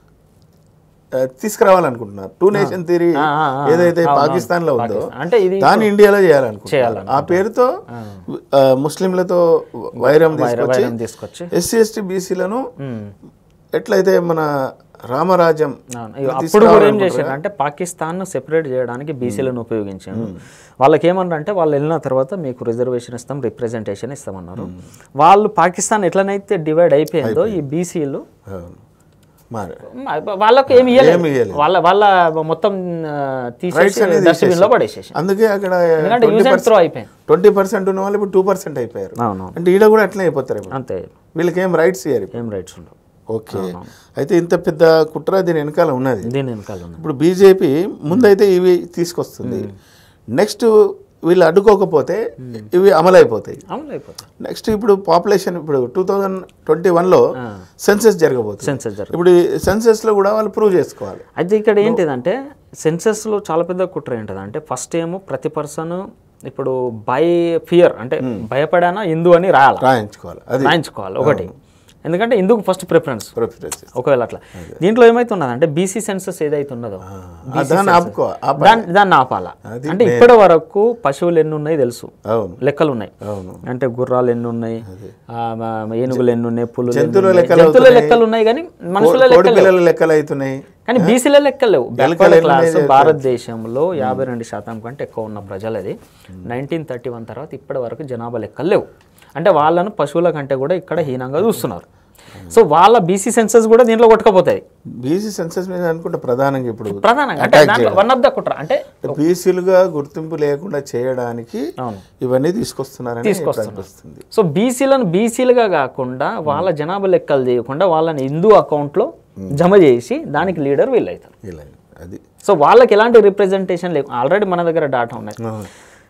ఆ, తీసుకురావాలనుకుంటున్నారు టూ నేషన్ థియరీ ఆ, ఆ, ఆ. ఏదైతే అవును, పాకిస్తాన్ లో ఉందో పాకిస్తాన్. అంటే ఇది దాన్ని ఇండియాలో చేయాలనుకుంటున్నారు ఆ పేరుతో ఆ, ముస్లింలతో వైరం తీసుకొచ్చి వైరం తీసుకొచ్చి ఎస్సీ ఎస్టీ బీసీలను ఉమ్, ఎట్లయితే మన రామరాజ్యం అవును. ఇగో అప్పుడు కూడా ఏం చేశాడు అంటే పాకిస్తాన్ సెపరేట్ చేయడానికి బీసీలను ఉపయోగించాడు వాళ్ళకి ఏమన్నారు అంటే వాళ్ళు వెళ్ళిన తర్వాత మీకు రిజర్వేషన్ ఇస్తాం రిప్రజెంటేషన్ ఇస్తామన్నారు వాళ్ళు పాకిస్తాన్ ఎట్లనైతే డివైడ్ అయిపోయిందో ఈ బీసీలు అవును. మారా వాళ్ళకు ఏమి ఏమి ఇవ్వలేదు ఇయ్యలేదు. వాళ్ళ వాళ్ళ మొత్తం ఆ, తీసేసి అనేది డస్ట్బిన్ లో పడేసేసి అందుకే అక్కడ ఎందుకంటే యూజ్ అండ్ త్రో అయిపోయింది ట్వంటీ పర్సెంట్ ఉన్న వాళ్ళు ఇప్పుడు టూ పర్సెంట్ అయిపోయారు అవును అంటే ఈడ కూడా అట్లే అయిపోతారు ఇప్పుడు అంతే వీళ్ళకి ఏం రైట్స్ ఇయ్యారు ఇప్పుడు. ఏం రైట్స్ ఉండవు ఓకే అయితే ఇంత పెద్ద కుట్ర దీని వెనకాల ఉన్నది దీని వెనకాల ఉన్నాయి ఇప్పుడు బీజేపీ ముందైతే ఇవి తీసుకొస్తుంది నెక్స్ట్ వీళ్ళు అడ్డుకోకపోతే ఇవి అమలైపోతాయి అవును అయిపోతుంది నెక్స్ట్ ఇప్పుడు పాపులేషన్ ఇప్పుడు టూ థౌజండ్ ట్వంటీ వన్లో సెన్సెస్ జరగబోతుంది సెన్సెస్ జరుగుతుంది ఇప్పుడు ఈ సెన్సెస్లో కూడా వాళ్ళు ప్రూవ్ చేసుకోవాలి అయితే ఇక్కడ ఏంటిదంటే సెన్సెస్లో చాలా పెద్ద కుట్ర ఏంటిదంటే ఫస్ట్ ఏమో ప్రతి పర్సన్ ఇప్పుడు బై ఫియర్ అంటే భయపడానా హిందూ అని రాయాలి రాయించుకోవాలి అది రాయించుకోవాలి ఒకటి ఎందుకంటే ఇందుకు ఫస్ట్ ప్రిఫరెన్స్ ప్రిఫరెన్స్ ఒకవేళ అట్లా దీంట్లో ఏమైతున్నది అంటే బీసీ సెన్సస్ ఏదైతే ఉన్నదో దాన్ని ఆపుకో ఆప- దాన్ని దాన్ని ఆపాలా అది అంటే ఇప్పటి వరకు పశువులు ఎన్ని ఉన్నాయి తెలుసు అవును లెక్కలు ఉన్నాయి అవును అంటే గుర్రాలు ఎన్ని ఉన్నాయి ఆ, మ- ఏనుగులు ఎన్ని ఉన్నాయి పులులు ఎన్ని జంతువుల ఉన్నాయి. లెక్కలు జంతువుల అవుతున్నాయి. లెక్కలు ఉన్నాయి కానీ మనుషుల కోడి లెక్కలు లేవు. పిల్లల లెక్కలు అవుతున్నాయి కానీ బీసీల లెక్కలు లేవు లెక్కలు బ్యాక్వర్డ్ ఎన్ని క్లాస్ ఉన్నాయి? భారతదేశంలో యాభై రెండు శాతం కంటే ఎక్కువ ఉన్న ప్రజలది నైన్టీన్ థర్టీ వన్ తర్వాత ఇప్పటి వరకు జనాభా లెక్కలు లేవు అంటే వాళ్ళను పశువుల కంటే కూడా ఇక్కడ హీనంగా చూస్తున్నారు సో వాళ్ళ బీసీ సెన్సెస్ కూడా దీంట్లో కొట్టుకపోతాయి బీసీ సెన్సెస్ మీద అనుకుంటే ప్రధానంగా ఇప్పుడు ప్రధానంగా అంటే దాంట్లో వన్ ఆఫ్ ద కుట్ర అంటే బీసీలుగా గుర్తింపు లేకుండా చేయడానికి అవును ఇవన్నీ తీసుకొస్తున్నారని అనిపిస్తుంది సో బీసీలను బీసీలుగా కాకుండా వాళ్ళ జనాభా లెక్కలు చేయకుండా వాళ్ళని హిందూ అకౌంట్లో జమ చేసి దానికి లీడర్ వీళ్ళు అవుతారు ఇలా అది సో వాళ్ళకి ఎలాంటి రిప్రజెంటేషన్ లేవు ఆల్రెడీ మన దగ్గర డాటా ఉన్నాయి అవును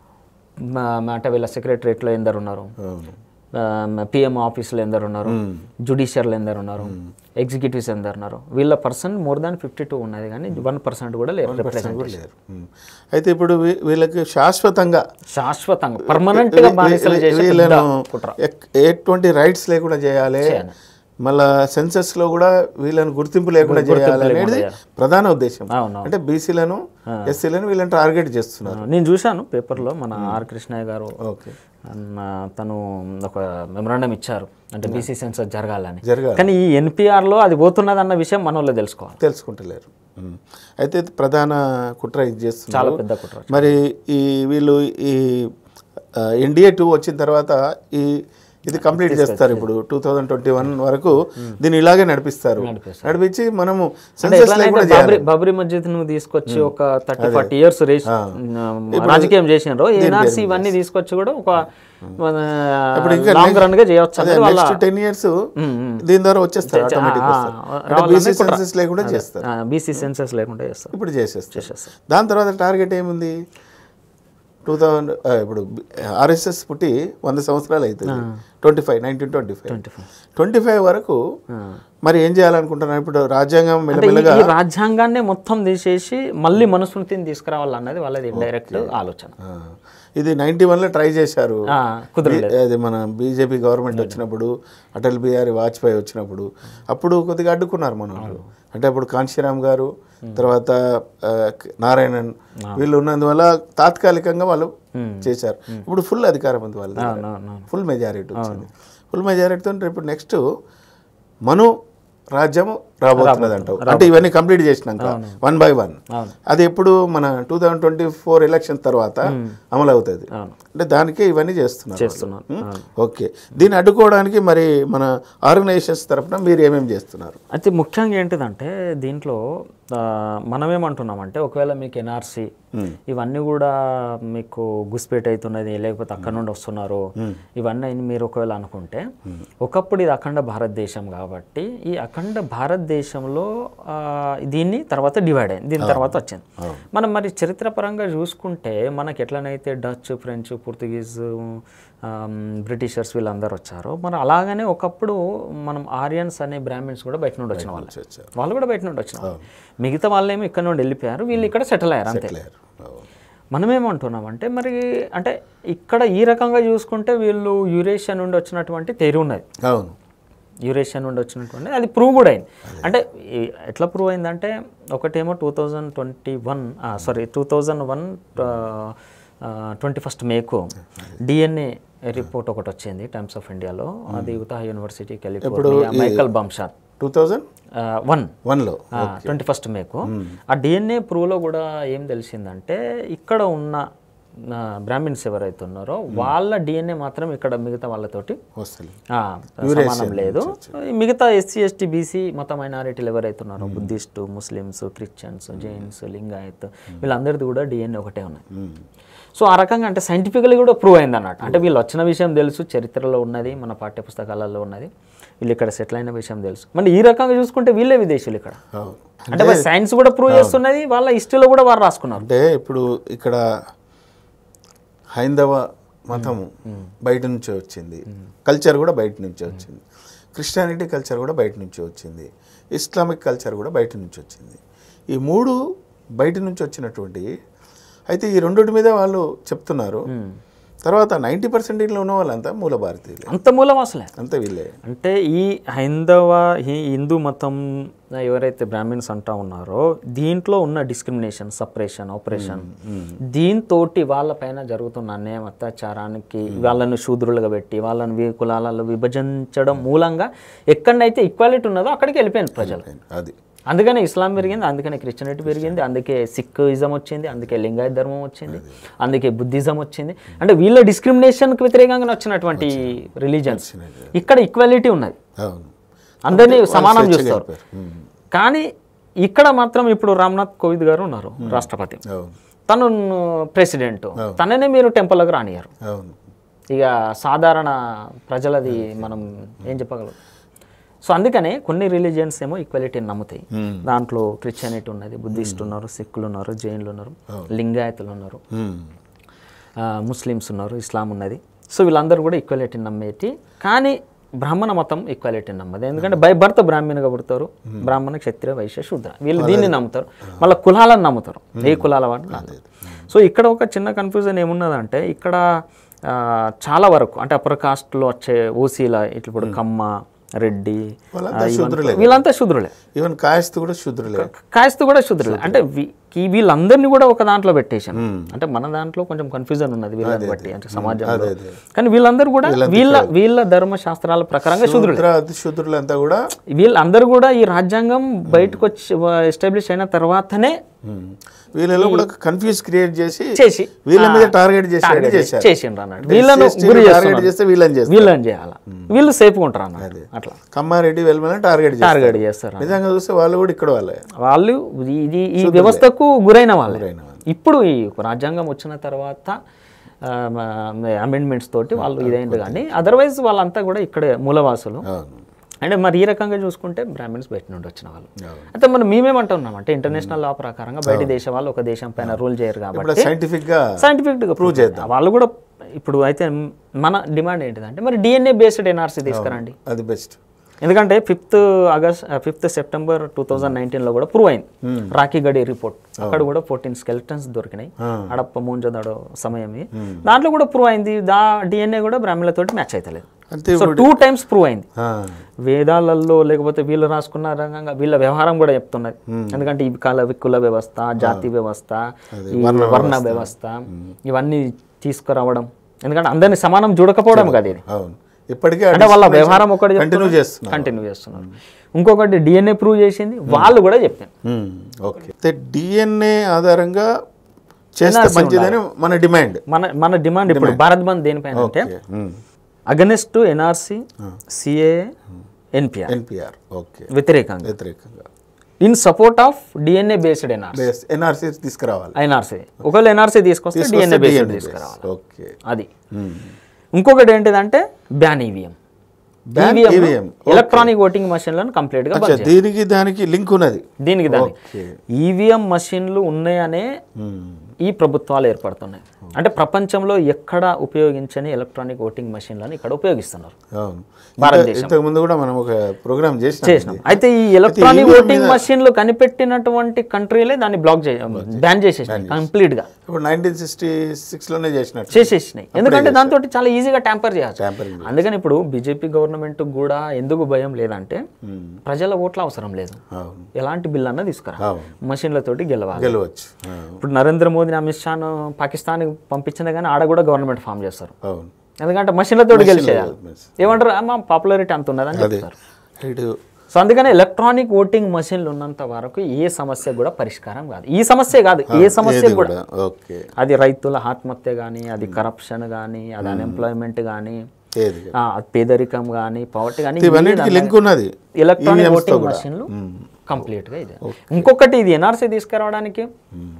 మా- అంటే వీళ్ళ సెక్రటరేట్లో ఎందరు ఉన్నారు అవును పిఎం ఆఫీసులో ఎందరు ఉన్నారు జుడిషియర్లు ఎందరు ఉన్నారు ఎగ్జిక్యూటివ్స్ ఎందరు ఉన్నారు వీళ్ళ person more than fifty two ఉన్నది కానీ వన్ పర్సెంట్ కూడా లేరు రిప్రజెంట్ కూడా లేరు ఉమ్. అయితే ఇప్పుడు వీ- వీళ్ళకి శాశ్వతంగా శాశ్వతంగా పర్మనెంట్ గా బానిసలు చేసే పెద్ద వీళ్ళను కుట్ర ఎక్- ఎటువంటి రైట్స్ లేకుండా చేయాలి మళ్ళా సెన్సెస్ లో కూడా వీళ్ళని గుర్తింపు లేకుండా చేయాలి అనేది ప్రధాన ఉద్దేశం అవును అంటే బీసీలను ఎస్సీలను వీళ్ళని టార్గెట్ చేస్తున్నారు నేను చూశాను పేపర్లో మన ఆర్ కృష్ణయ్య గారు ఓకే అన్న తను ఒక మెమరాండం ఇచ్చారు అంటే బీసీ సెన్సర్ జరగాలని జరగాలి కానీ ఈ ఎన్పిఆర్లో అది పోతున్నది అన్న విషయం మన వాళ్ళు తెలుసుకోవాలి తెలుసుకుంటలేరు ఉమ్. అయితే ప్రధాన కుట్ర ఇది చాలా చేస్తున్నారు పెద్ద కుట్ర మరి ఈ వీళ్ళు ఈ ఎన్డీఏ టూ వచ్చిన తర్వాత ఈ ఇది కంప్లీట్ చేస్తారు ఇప్పుడు టూ థౌజండ్ ట్వంటీ వన్ వరకు దీన్ని ఇలాగే నడిపిస్తారు నడిపిస్తారు. నడిపించి మనము అంటే సెన్సెస్ ఎట్లనైతే లేకుండా బాబ్రీ బాబ్రీ మస్జిద్ ను తీసుకొచ్చి ఒక థర్టీ ఫార్టీ ఇయర్స్ రేస్ రాజకీయం చేసినారు ఎన్ఆర్సీ ఇవన్నీ తీసుకొచ్చి కూడా ఒక లాంగ్ రన్ గా చేయొచ్చు అదే అనేది వాళ్ళ నెక్స్ట్ టెన్ ఇయర్స్ దీని ద్వారా వచ్చేస్తారు ఆటోమేటిక్ వస్తారు అంటే బీసీ సెన్సెస్ లేకుండా చేస్తారు బీసీ సెన్సెస్ లేకుండా చేస్తారు ఇప్పుడు చేసేస్తారు దాని తర్వాత టార్గెట్ ఏముంది టూ థౌజండ్ ఇప్పుడు ఆర్ఎస్ఎస్ పుట్టి వంద సంవత్సరాలు అవుతుంది twenty five nineteen twenty five twenty five వరకు మరి ఏం చేయాలనుకుంటున్నారు ఇప్పుడు రాజ్యాంగం అంటే మెల్లమెల్లగా ఈ రాజ్యాంగాన్నే మొత్తం తీసేసి మళ్ళీ మనుస్మృతిని తీసుకురావాలన్నది వాళ్ళది ఇండైరెక్ట్ ఆలోచన ఆ, ఇది నైన్టీ వన్లో ట్రై చేశారు ఆ, కుదరలేదు అది మన బీజేపీ గవర్నమెంట్ వచ్చినప్పుడు అటల్ బిహారీ వాజ్పేయి వచ్చినప్పుడు అప్పుడు కొద్దిగా అడ్డుకున్నారు మన వాళ్ళు అంటే అప్పుడు కాంశీరామ్ గారు తర్వాత ఆ, నారాయణన్ వీళ్ళు ఉన్నందువల్ల తాత్కాలికంగా వాళ్ళు చేశారు ఇప్పుడు ఫుల్ అధికారం ఉంది వాళ్ళది అవునవును ఫుల్ మెజారిటీ వచ్చింది ఫుల్ మెజారిటీతో రేపు నెక్స్ట్ మను రాజ్యము రాబోతున్నది అంటావు అంటే ఇవన్నీ కంప్లీట్ చేసినాక వన్ బై వన్ అవును. అది ఎప్పుడు మన two thousand twenty four election తర్వాత అమలు అవుతుంది అవును. అంటే దానికే ఇవన్నీ చేస్తున్నారు చేస్తున్నాను ఉం? ఓకే దీన్ని అడ్డుకోవడానికి మరి మన ఆర్గనైజేషన్స్ తరఫున మీరు ఏమేమి చేస్తున్నారు అయితే ముఖ్యంగా ఏంటిదంటే దీంట్లో ఆ, మనమేమంటున్నామంటే ఒకవేళ మీకు ఎన్ఆర్సీ ఇవన్నీ కూడా మీకు గుస్పేట్ అవుతున్నది లేకపోతే అక్కడ నుండి వస్తున్నారు ఇవన్నీ అని మీరు ఒకవేళ అనుకుంటే ఒకప్పుడు ఇది అఖండ భారతదేశం కాబట్టి ఈ అఖండ భారతదేశంలో ఆ, దీన్ని తర్వాత డివైడ్ అయింది దీని తర్వాత వచ్చింది మనం మరి చరిత్రపరంగా చూసుకుంటే మనకి ఎట్లనైతే Dutch French Portuguese um, Britishers వీళ్ళందరూ వచ్చారో మరి అలాగనే ఒకప్పుడు మనం ఆరియన్స్ అనే బ్రాహ్మిన్స్ కూడా బయట నుండి వచ్చిన వాళ్ళు వచ్చారు. వాళ్ళు కూడా బయట నుండి వచ్చిన వాళ్ళు మిగతా వాళ్ళేమో ఇక్కడ నుండి వెళ్ళిపోయారు వీళ్ళు ఇక్కడ సెటిల్ అయ్యారు అంతే లేరు. అవును. మనం ఏమంటున్నామంటే మరి అంటే ఇక్కడ ఈ రకంగా చూసుకుంటే వీళ్ళు యూరేషియా నుండి వచ్చినటువంటి తెరి ఉన్నది అవును యూరేషియా నుండి వచ్చినటువంటి అది ప్రూవ్ కూడా అయింది అంటే ఈ- ఎట్లా ప్రూవ్ అయిందంటే ఒకటేమో two thousand twenty one sorry two thousand one twenty first మేకు డిఎన్ఏ రిపోర్ట్ ఒకటి వచ్చింది టైమ్స్ ఆఫ్ ఇండియాలో అది Utah university California Michael Bamshad two thousand one వన్లో ట్వంటీ ఫస్ట్ మేకు ఆ డిఎన్ఏ ప్రూవ్లో కూడా ఏం తెలిసిందంటే ఇక్కడ ఉన్న ఆ, బ్రాహ్మిన్స్ ఎవరైతే ఉన్నారో వాళ్ళ డిఎన్ఏ మాత్రం ఇక్కడ మిగతా వాళ్ళతోటి వస్తుంది ఆ, సమానం లేదు ఈ మిగతా ఎస్సీ ఎస్టీ బీసీ మత మైనారిటీలు ఎవరైతే ఉన్నారో Buddhist Muslims Christians Jains Lingayat వీళ్ళందరిది కూడా డిఎన్ఏ ఒకటే ఉన్నాయి సో ఆ రకంగా అంటే సైంటిఫికలీ కూడా ప్రూవ్ అయింది అన్నట్టు అంటే వీళ్ళు వచ్చిన విషయం తెలుసు చరిత్రలో ఉన్నది మన పాఠ్య పుస్తకాలలో ఉన్నది వీళ్ళు ఇక్కడ సెటిల్ అయిన విషయం తెలుసు మరి ఈ రకంగా చూసుకుంటే వీళ్ళే విదేశీయులు ఇక్కడ అవును అంటే మరి సైన్స్ కూడా ప్రూవ్ చేస్తున్నది వాళ్ళ హిస్టరీలో కూడా వారు రాసుకున్నారు అంటే ఇప్పుడు ఇక్కడ హైందవ మతము బయట నుంచే వచ్చింది కల్చర్ కూడా బయట నుంచే వచ్చింది క్రిస్టియానిటీ కల్చర్ కూడా బయట నుంచి వచ్చింది ఇస్లామిక్ కల్చర్ కూడా బయట నుంచి వచ్చింది ఈ మూడు బయట నుంచి వచ్చినటువంటి అయితే ఈ రెండింటి మీద వాళ్ళు చెప్తున్నారు తర్వాత నైంటీ పర్సెంట్ ఇంట్లో ఉన్న వాళ్ళంతా మూల భారతీయులే అంత మూలం అసలే అంతా వీళ్ళే అంటే ఈ హైందవ ఈ హిందూ మతం ఎవరైతే బ్రాహ్మిన్స్ అంటా ఉన్నారో దీంట్లో ఉన్న డిస్క్రిమినేషన్ సపరేషన్ ఆపరేషన్ దీంతో వాళ్ళపైన జరుగుతున్న అన్యాయం అత్యాచారానికి వాళ్ళను శూద్రులుగా పెట్టి వాళ్ళని వి- కులాలలో విభజించడం మూలంగా ఎక్కడైతే ఈక్వాలిటీ ఉన్నదో అక్కడికి వెళ్ళిపోయింది ప్రజలు అది అందుకనే ఇస్లాం పెరిగింది అందుకనే క్రిస్టియనిటీ పెరిగింది అందుకే సిక్కిజం వచ్చింది అందుకే లింగాయత్ ధర్మం వచ్చింది అందుకే బుద్ధిజం వచ్చింది అంటే వీళ్ళ డిస్క్రిమినేషన్కి వ్యతిరేకంగా వచ్చినటువంటి రిలీజన్స్ ఇక్కడ ఈక్వాలిటీ ఉన్నది అవును అందరినీ సమానం చూస్తారు చెప్పారు. ఉమ్. కానీ ఇక్కడ మాత్రం ఇప్పుడు రామ్నాథ్ కోవింద్ గారు ఉన్నారు రాష్ట్రపతి అవును తను ప్రెసిడెంట్ తననే మీరు టెంపుల్కి రానియారు అవును ఇక సాధారణ ప్రజలది మనం ఏం చెప్పగలం సో అందుకనే కొన్ని రిలీజియన్స్ ఏమో ఈక్వాలిటీని నమ్ముతాయి దాంట్లో క్రిస్టియానిటీ ఉన్నది బుద్ధిస్ట్ ఉన్నారు సిక్కులు ఉన్నారు జైన్లు ఉన్నారు లింగాయతులు ఉన్నారు ఉమ్. ఆ, ముస్లిమ్స్ ఉన్నారు ఇస్లాం ఉన్నది సో వీళ్ళందరూ కూడా ఈక్వాలిటీని నమ్మేటి కానీ బ్రాహ్మణ మతం ఈక్వాలిటీని నమ్మదు ఎందుకంటే బై బర్త్ బ్రాహ్మణుగా పుడతారు బ్రాహ్మణ క్షత్రియ వైశ్య శూద్ర వీళ్ళు దీన్ని నమ్ముతారు మళ్ళీ కులాలను నమ్ముతారు ఏ కులాల వాటిని నమ్మరు. సో ఇక్కడ ఒక చిన్న కన్ఫ్యూజన్ ఏమున్నదంటే ఇక్కడ ఆ, చాలా వరకు అంటే అప్పర్ కాస్ట్లో వచ్చే ఓసీల ఇట్లా ఇప్పుడు కమ్మ రెడ్డి వాళ్ళంతా ఆ, ఇవన్నీ- శూద్రులే. వీళ్ళంతా శూద్రులే ఈవెన్ కాయస్తు కూడా శుద్రులే కాయస్తూ కూడా శుద్రులే అంటే వీ- ఈ వీళ్ళందరినీ కూడా ఒక దాంట్లో పెట్టేశాను అంటే మన దాంట్లో కొంచెం కన్ఫ్యూజన్ ఉన్నది వీళ్ళని బట్టి అంటే సమాజంలో అదే, అదే. కానీ వీళ్ళందరూ కూడా వీళ్ళ వీళ్ళ ధర్మ శాస్త్రాల ప్రకారంగా శూద్రులే శూద్ర అతి శూద్రులంతా కూడా వీళ్ళందరూ కూడా ఈ రాజ్యాంగం బయటకు వచ్చి ఎస్టాబ్లిష్ అయిన తర్వాతనే ఉమ్, వీళ్ళలో కూడా కన్ఫ్యూజ్ క్రియేట్ చేసి చేసి వీళ్ళ మీద టార్గెట్ చేసి చేశారు చేసిండ్రు అన్నట్టు వీళ్ళను SC గురి టార్గెట్ చేస్తున్నారు చేస్తే వీళ్ళని చేస్తారు వీళ్ళని చేయాలి వీళ్ళు సేఫ్గా ఉంటారు అన్నట్టు అట్లా కమ్మారెడ్డి వెళ్ళమని టార్గెట్ చేస్తారు టార్గెట్ చేస్తారు నిజంగా చూస్తే వాళ్ళు కూడా ఇక్కడ వాళ్ళే వాళ్ళు ఇది ఈ వ్యవస్థకు గురైన వాళ్ళే గురైన ఇప్పుడు ఈ రాజ్యాంగం వచ్చిన తర్వాత అమెండ్మెంట్స్ తోటి వాళ్ళు ఇదైంది కానీ అదర్వైజ్ వాళ్ళంతా కూడా ఇక్కడే మూలవాసులు అవును అంటే మరి ఈ రకంగా చూసుకుంటే బ్రాహ్మిన్స్ బయట నుండి వచ్చిన వాళ్ళు అవును. అయితే మనం మేమేమంటున్నాం అంటే ఇంటర్నేషనల్ లా ప్రకారంగా బయట దేశం వాళ్ళు ఒక దేశం పైన రూల్ చేయరు ఇప్పుడు కాబట్టి సైంటిఫిక్ గా సైంటిఫిక్గా ప్రూవ్ చేద్దాం వాళ్ళు కూడా ఇప్పుడు అయితే మన డిమాండ్ ఏంటిదంటే మరి డిఎన్ఏ బేస్డ్ ఎన్ఆర్సీ తీసుకురండి అది బెస్ట్ ఎందుకంటే fifth August fifth September two thousand నైన్టీన్లో కూడా ప్రూవ్ అయింది రాఖీ గడి రిపోర్ట్ అక్కడ కూడా ఫోర్టీన్ స్కెల్టన్స్ దొరికినాయి హడప్ప మూంజదాడో సమయం దాంట్లో కూడా ప్రూవ్ అయింది దా డిఎన్ఏ కూడా బ్రాహ్మణులతోటి మ్యాచ్ అవుతలేదు అంతే సో టూ టైమ్స్ ప్రూవ్ అయింది ఆ, వేదాలలో లేకపోతే వీళ్ళు రాసుకున్న రకంగా వీళ్ళ వ్యవహారం కూడా చెప్తున్నది ఎందుకంటే ఈ కాల కుల వ్యవస్థ జాతి వ్యవస్థ ఈ వర్ణ వ్యవస్థ ఇవన్నీ తీసుకురావడం ఎందుకంటే అందరినీ సమానం చూడకపోవడం కదా ఇది అవును ఇప్పటికే అంటే వాళ్ళ వ్యవహారం ఒకటి కంటిన్యూ చేస్తున్నారు కంటిన్యూ చేస్తున్నారు ఇంకొకటి డిఎన్ఏ ప్రూవ్ చేసింది వాళ్ళు కూడా చెప్పారు ఉమ్, ఓకే అయితే డిఎన్ఏ ఆధారంగా చేస్తే మంచిదని మన డిమాండ్ మన మన డిమాండ్ ఇప్పుడు భారత్ బంద్ దేనిపైన అంటే okay um, against NRC CA NPR NPR okay వ్యతిరేకంగా వ్యతిరేకంగా in support of DNA based NRC NRC తీసుకురావాలి ఎన్ఆర్సీ ఒకవేళ ఎన్ఆర్సీ తీసుకొస్తే డిఎన్ఏ బేస్డ్ తీసుకురావాలి ఓకే అది ఇంకొకటి ఏంటిదంటే ban EVM Ban EVM. Electronic voting మషిన్లను కంప్లీట్ గా అచ్చా దీనికి దానికి లింక్ ఉన్నది దీనికి దానికి ఓకే ఈవీఎం మషిన్లు ఉన్నాయనే మ్మ్. ఈ ప్రభుత్వాలు ఏర్పడుతున్నాయి అంటే ప్రపంచంలో ఎక్కడ ఉపయోగించని ఎలక్ట్రానిక్ ఓటింగ్ మషిన్లను ఇక్కడ ఉపయోగిస్తున్నారు అవును భారతదేశం. ఇంతకు ముందు కూడా మనం ఒక ప్రోగ్రామ్ చేసినాం చేసినాం అయితే ఈ ఎలక్ట్రానిక్ ఓటింగ్ మషిన్లు కనిపెట్టినటువంటి కంట్రీలే దాన్ని బ్లాక్ చే బ్యాన్ చేసేసినాయి కంప్లీట్ గా ఇప్పుడు నైన్టీన్ సిక్స్టీ సిక్స్లోనే చేసినట్టు చేసేసినాయి ఎందుకంటే దాంతో చాలా ఈజీగా ట్యాంపర్ చేయొచ్చు Tampering అందుకని ఇప్పుడు బీజేపీ గవర్నమెంట్ కూడా ఎందుకు భయం లేదంటే మ్మ్. ప్రజల ఓట్ల అవసరం లేదు అవును ఎలాంటి బిల్ అన్నా తీసుకురా అవును మషిన్లతోటి గెలవాలి గెలవచ్చు ఆ, ఇప్పుడు నరేంద్ర మోదీని అమిత్ షాను పాకిస్తాన్ పంపించింది కానీ ఆడ కూడా గవర్నమెంట్ ఫామ్ చేస్తారు అవును ఎందుకంటే మషిన్లతో గెలిచేయాలి ఏమంటారు "ఆ, మా పాపులారిటీ అంత ఉన్నదని అదే చెప్తారు ఇటు సో అందుకని ఎలక్ట్రానిక్ ఓటింగ్ మషిన్లు ఉన్నంత వరకు ఏ సమస్య కూడా పరిష్కారం కాదు ఈ సమస్య కాదు ఏ సమస్య ఏది కూడా కూడా ఓకే అది రైతుల ఆత్మహత్య కానీ అది కరప్షన్ కానీ అది అన్ఎంప్లాయ్మెంట్ కానీ ఏది పేదరికం కానీ పవర్టీ కానీ ఇవన్నిటికి లింక్ ఉన్నది ఎలక్ట్రానిక్ EVMs తో ఓటింగ్ కూడా. మషిన్లు మ్మ్. కంప్లీట్గా ఇది ఇంకొకటి ఇది ఎన్ఆర్సీ తీసుకురావడానికి మ్మ్.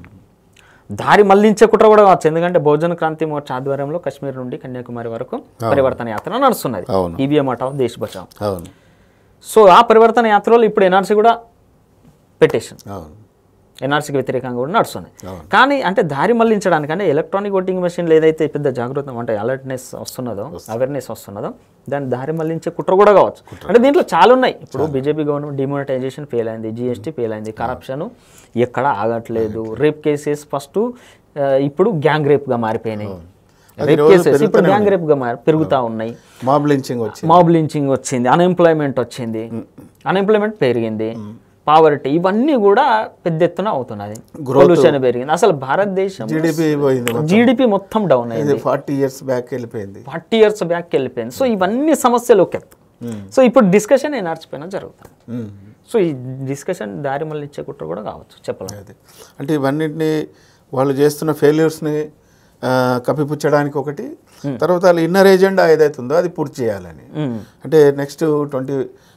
దారి మళ్లించే కుట్ర కూడా కావచ్చు ఎందుకంటే బహుజన క్రాంతి మోర్చా ఆధ్వర్యంలో కశ్మీర్ నుండి కన్యాకుమారి వరకు పరివర్తన యాత్ర నడుస్తున్నది అవును ఈవీఎం హటావ్ దేశ్ బచావ్ అవును సో ఆ పరివర్తన యాత్రలో ఇప్పుడు ఎన్ఆర్సీ కూడా పెట్టేషన్ అవును ఎన్ఆర్సీకి వ్యతిరేకంగా కూడా నడుస్తుంది అవును. కానీ అంటే దారి మళ్లించడానికంటే ఎలక్ట్రానిక్ ఓటింగ్ మెషిన్లు ఏదైతే పెద్ద జాగృతం అంటే అలర్ట్నెస్ వస్తున్నదో అవేర్నెస్ వస్తున్నదో దాన్ని దారి మళ్లించే కుట్ర కూడా కావచ్చు అంటే దీంట్లో చాలా ఉన్నాయి ఇప్పుడు బీజేపీ గవర్నమెంట్ డిమానిటైజేషన్ ఫెయిల్ అయింది జిఎస్టీ ఫెయిల్ అయింది కరప్షన్ ఎక్కడ ఆగట్లేదు రేప్ కేసెస్ ఫస్ట్ ఇప్పుడు గ్యాంగ్ రేప్గా మారిపోయినాయి రేప్ కేసెస్ ఇప్పుడు గ్యాంగ్ రేప్గా మారి పెరుగుతూ ఉన్నాయి మాబ్ లించింగ్ వచ్చి మాబ్ లించింగ్ వచ్చింది అన్ఎంప్లాయ్మెంట్ వచ్చింది అన్ఎంప్లాయ్మెంట్ పెరిగింది పావర్టీ ఇవన్నీ కూడా పెద్ద ఎత్తున అవుతున్నది పొల్యూషన్ పెరిగింది అసలు భారతదేశం జీడిపి పోయింది జీడిపి మొత్తం డౌన్ అయింది ఇది ఫార్టీ ఇయర్స్ బ్యాక్ వెళ్ళిపోయింది ఫార్టీ ఇయర్స్ బ్యాక్ వెళ్ళిపోయింది సో ఇవన్నీ సమస్యలు ఒక ఎత్తు సో ఇప్పుడు డిస్కషన్ ఎన్ఆర్చిపోయినా జరుగుతుంది మ్మ్. సో ఈ డిస్కషన్ దారి మళ్ళీ ఇచ్చే కుట్ర కూడా కావచ్చు చెప్పలేం అదే అంటే ఇవన్నిటిని వాళ్ళు చేస్తున్న ఫెయిల్యూర్స్ని కప్పిపుచ్చడానికి ఒకటి తర్వాత వాళ్ళ ఇన్నర్ ఏజెండా ఏదైతే ఉందో అది పూర్తి చేయాలని మ్మ్. అంటే నెక్స్ట్ ట్వంటీ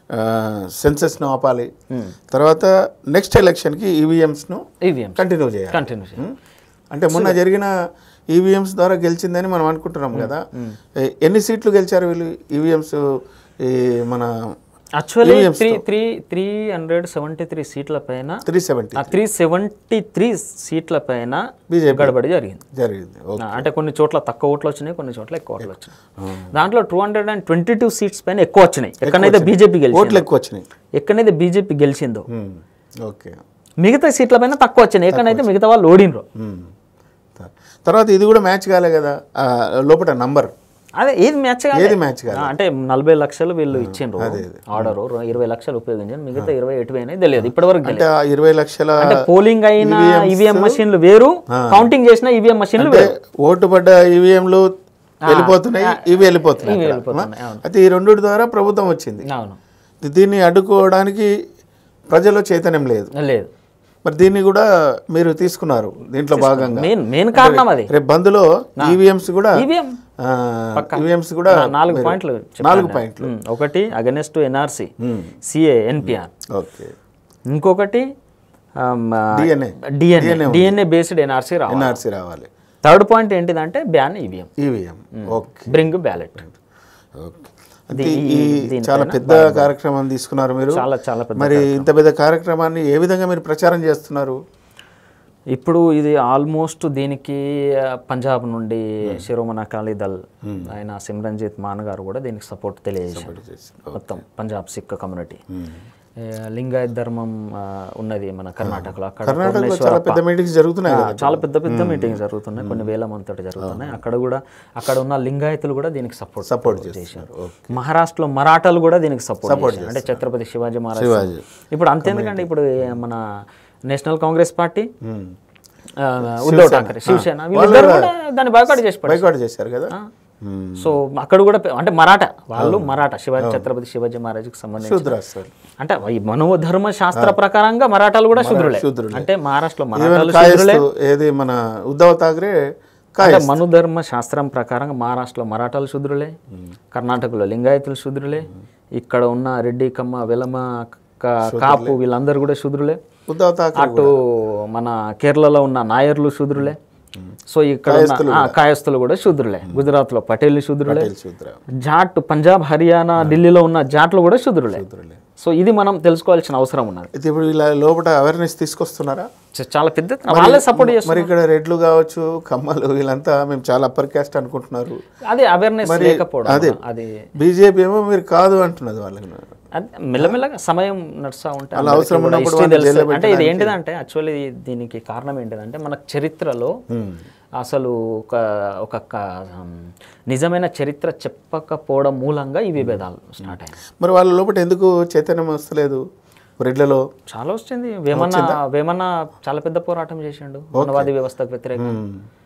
సెన్సెస్ను ఆపాలి తర్వాత నెక్స్ట్ ఎలక్షన్కి ఈవీఎంస్ను ఈవీఎం కంటిన్యూ చేయాలి కంటిన్యూ ఉం? అంటే మొన్న జరిగిన ఈవీఎంస్ ద్వారా గెలిచిందని మనం అనుకుంటున్నాం కదా ఎ- ఎన్ని సీట్లు గెలిచారు వీళ్ళు ఈవీఎంస్ ఈ మన actually three three three hundred seventy three సీట్ల పైన three seventy three seventy three సీట్ల పైన బీజేపీ గడబడి జరిగింది జరిగింది ఓకే ఆ, అంటే కొన్ని చోట్ల తక్కువ ఓట్లు వచ్చినాయి కొన్ని చోట్ల ఎక్కువ ఓట్లు వచ్చినాయి దాంట్లో two hundred and twenty two seats పైన ఎక్కువ వచ్చినాయి ఎక్కడైతే బీజేపీ గెలిచిందో ఓట్లు ఎక్కువ వచ్చినాయి ఎక్కడైతే బీజేపీ గెలిచిందో ఉం. ఓకే మిగతా సీట్ల పైన తక్కువ వచ్చినాయి ఎక్కడైతే మిగతా వాళ్ళు ఓడినరు ఉం. త- తర్వాత ఇది కూడా మ్యాచ్ కాలే కదా ఆ, లోపల నంబర్ అదే ఏది మ్యాచ్ ఏది మ్యాచ్ కాదు అంటే నలభై లక్షలు వీళ్ళు ఇచ్చిండ్రు ఆర్డర్ ఇరవై లక్షలు ఉపయోగించారు మిగతా ఇరవై ఎటు అయినాయి తెలియదు ఇప్పటివరకు తెలియదు అంటే ఆ ఇరవై లక్షల అంటే పోలింగ్ అయిన ఈవీఎం మషిన్లు వేరు కౌంటింగ్ చేసిన ఈవీఎం మషిన్లు వేరు ఓటు పడ్డ ఈవీఎంలు వెళ్ళిపోతున్నాయి ఇవి వెళ్ళిపోతున్నాయి అక్కడ. వెళ్ళిపోతున్నాయి, అవును. అయితే ఈ రెండు ద్వారా ప్రభుత్వం వచ్చింది అవును దీన్ని అడ్డుకోవడానికి ప్రజల్లో చైతన్యం లేదు లేదు మరి దీన్ని కూడా మీరు తీసుకున్నారు దీంట్లో భాగంగా మెయిన్ మెయిన్ కారణం అది రేపు బంద్లో ఈవీఎంస్ కూడా ఈవీఎం ఈవీఎంస్ కూడా నాలుగు పాయింట్లు చెప్పాను నాలుగు నేను. పాయింట్లు ఉమ్, ఒకటి against NRC um. CA NPR okay ఇంకొకటి DNA DNA DNA based NRC రావాలి ఎన్ఆర్సీ రావాలి థర్డ్ పాయింట్ ఏంటిదంటే ban EVM EVM okay bring ballot okay అంటే ఈ చాలా పెద్ద కార్యక్రమం తీసుకున్నారు మీరు చాలా చాలా పెద్ద మరి ఇంత పెద్ద కార్యక్రమాన్ని ఏ విధంగా మీరు ప్రచారం చేస్తున్నారు ఇప్పుడు ఇది ఆల్మోస్ట్ దీనికి ఆ, పంజాబ్ నుండి శిరోమణ అకాలీ దళ్ ఆయన సిమ్రంజిత్ మాన్ గారు కూడా దీనికి సపోర్ట్ తెలియజేశారు మొత్తం పంజాబ్ సిక్ కమ్యూనిటీ ఏ, లింగాయత్ ధర్మం ఆ, ఉన్నది మన కర్ణాటకలో అక్కడ కర్ణాటకలో చాలా పెద్ద మీటింగ్స్ జరుగుతున్నాయి కదా చాలా పెద్ద పెద్ద మీటింగ్స్ జరుగుతున్నాయి కొన్ని వేల మంది జరుగుతున్నాయి అక్కడ కూడా అక్కడ ఉన్న లింగాయతులు కూడా దీనికి సపోర్ట్ సపోర్ట్ చేశారు ఓకే మహారాష్ట్రలో మరాఠాలు కూడా దీనికి సపోర్ట్ చేశారు అంటే ఛత్రపతి శివాజీ మహారాజ్ శివాజీ. ఇప్పుడు అంతేందుకంటే ఇప్పుడు ఏ మన నేషనల్ కాంగ్రెస్ పార్టీ ఆ, ఉద్ధవ్ ఠాకరే శివసేన వీళ్ళిద్దరు కూడా దాన్ని బాయ్కాట్ చేసి పడ్డారు. బైకాట్ చేశారు కదా మ్మ్. సో అక్కడ కూడా పె- అంటే మరాఠా వాళ్ళు మరాఠా శివాజీ ఛత్రపతి శివాజీ మహారాజ్కి సంబంధించి శూద్రాస్ సార్ అంటే ఈ మనోధర్మ శాస్త్ర ప్రకారంగా మరాఠాలు కూడా శూద్రులే శూద్రులే. అంటే మహారాష్ట్రలో ఈవెన్ మరాఠాలు శూద్రులే కాయస్తు ఏది మన ఉద్ధవ్ థాకరే కాయ అంటే మనుధర్మ శాస్త్రం ప్రకారంగా మహారాష్ట్రలో మరాఠాలు శూద్రులే కర్ణాటకలో లింగాయతులు శూద్రులే ఇక్కడ ఉన్న రెడ్డి కమ్మ వెలమ కా- కాపు వీళ్ళందరూ కూడా శూద్రులే ఉద్ధవ్ థాకరే అటు మన కేరళలో ఉన్న నాయర్లు శూద్రులే సో ఇక్కడ ఉన్న ఆ, కాయస్థులు కూడా శూద్రులే గుజరాత్లో పటేల్ శూద్రులే శూద్ర జాట్ పంజాబ్ హర్యానా ఢిల్లీలో ఉన్న జాట్లు కూడా శూద్రులే సో ఇది మనం తెలుసుకోవాల్సిన అవసరం ఉన్నది అయితే ఇప్పుడు ఇలా లోపల అవేర్నెస్ తీసుకొస్తున్నారా చ- చాలా పెద్ద వాళ్ళే సపోర్ట్ చేస్తారు మరి ఇక్కడ రెడ్లు కావచ్చు కమ్మలు వీళ్ళంతా మేము చాలా అప్పర్ క్యాస్ట్ అనుకుంటున్నారు అదే అవేర్నెస్ లేకపోవడం అది బీజేపీ ఏమో మీరు కాదు అంటున్నది వాళ్ళకి అది మెల్లమెల్లగా సమయం నడుస్తూ ఉంటే అలా అందరికీ అవసరం కూడా ఉన్నప్పుడు history వాళ్ళని తెలుస్తుంది. జైల్లో అంటే ఇది ఏంటిదంటే యాక్చువల్లీ దీనికి కారణం ఏంటిదంటే మన చరిత్రలో అసలు ఒక ఒక క- ఉమ్, నిజమైన చరిత్ర చెప్పకపోవడం మూలంగా ఈ విభేదాలు స్టార్ట్ అయ్యాయి మరి వాళ్ళ లోపల ఎందుకు చైతన్యం వస్తలేదు రెడ్లలో చాలా వచ్చింది వేమన్న వేమన్న చాలా పెద్ద పోరాటం చేసిండు మౌనవాది వ్యవస్థకు వ్యతిరేకంగా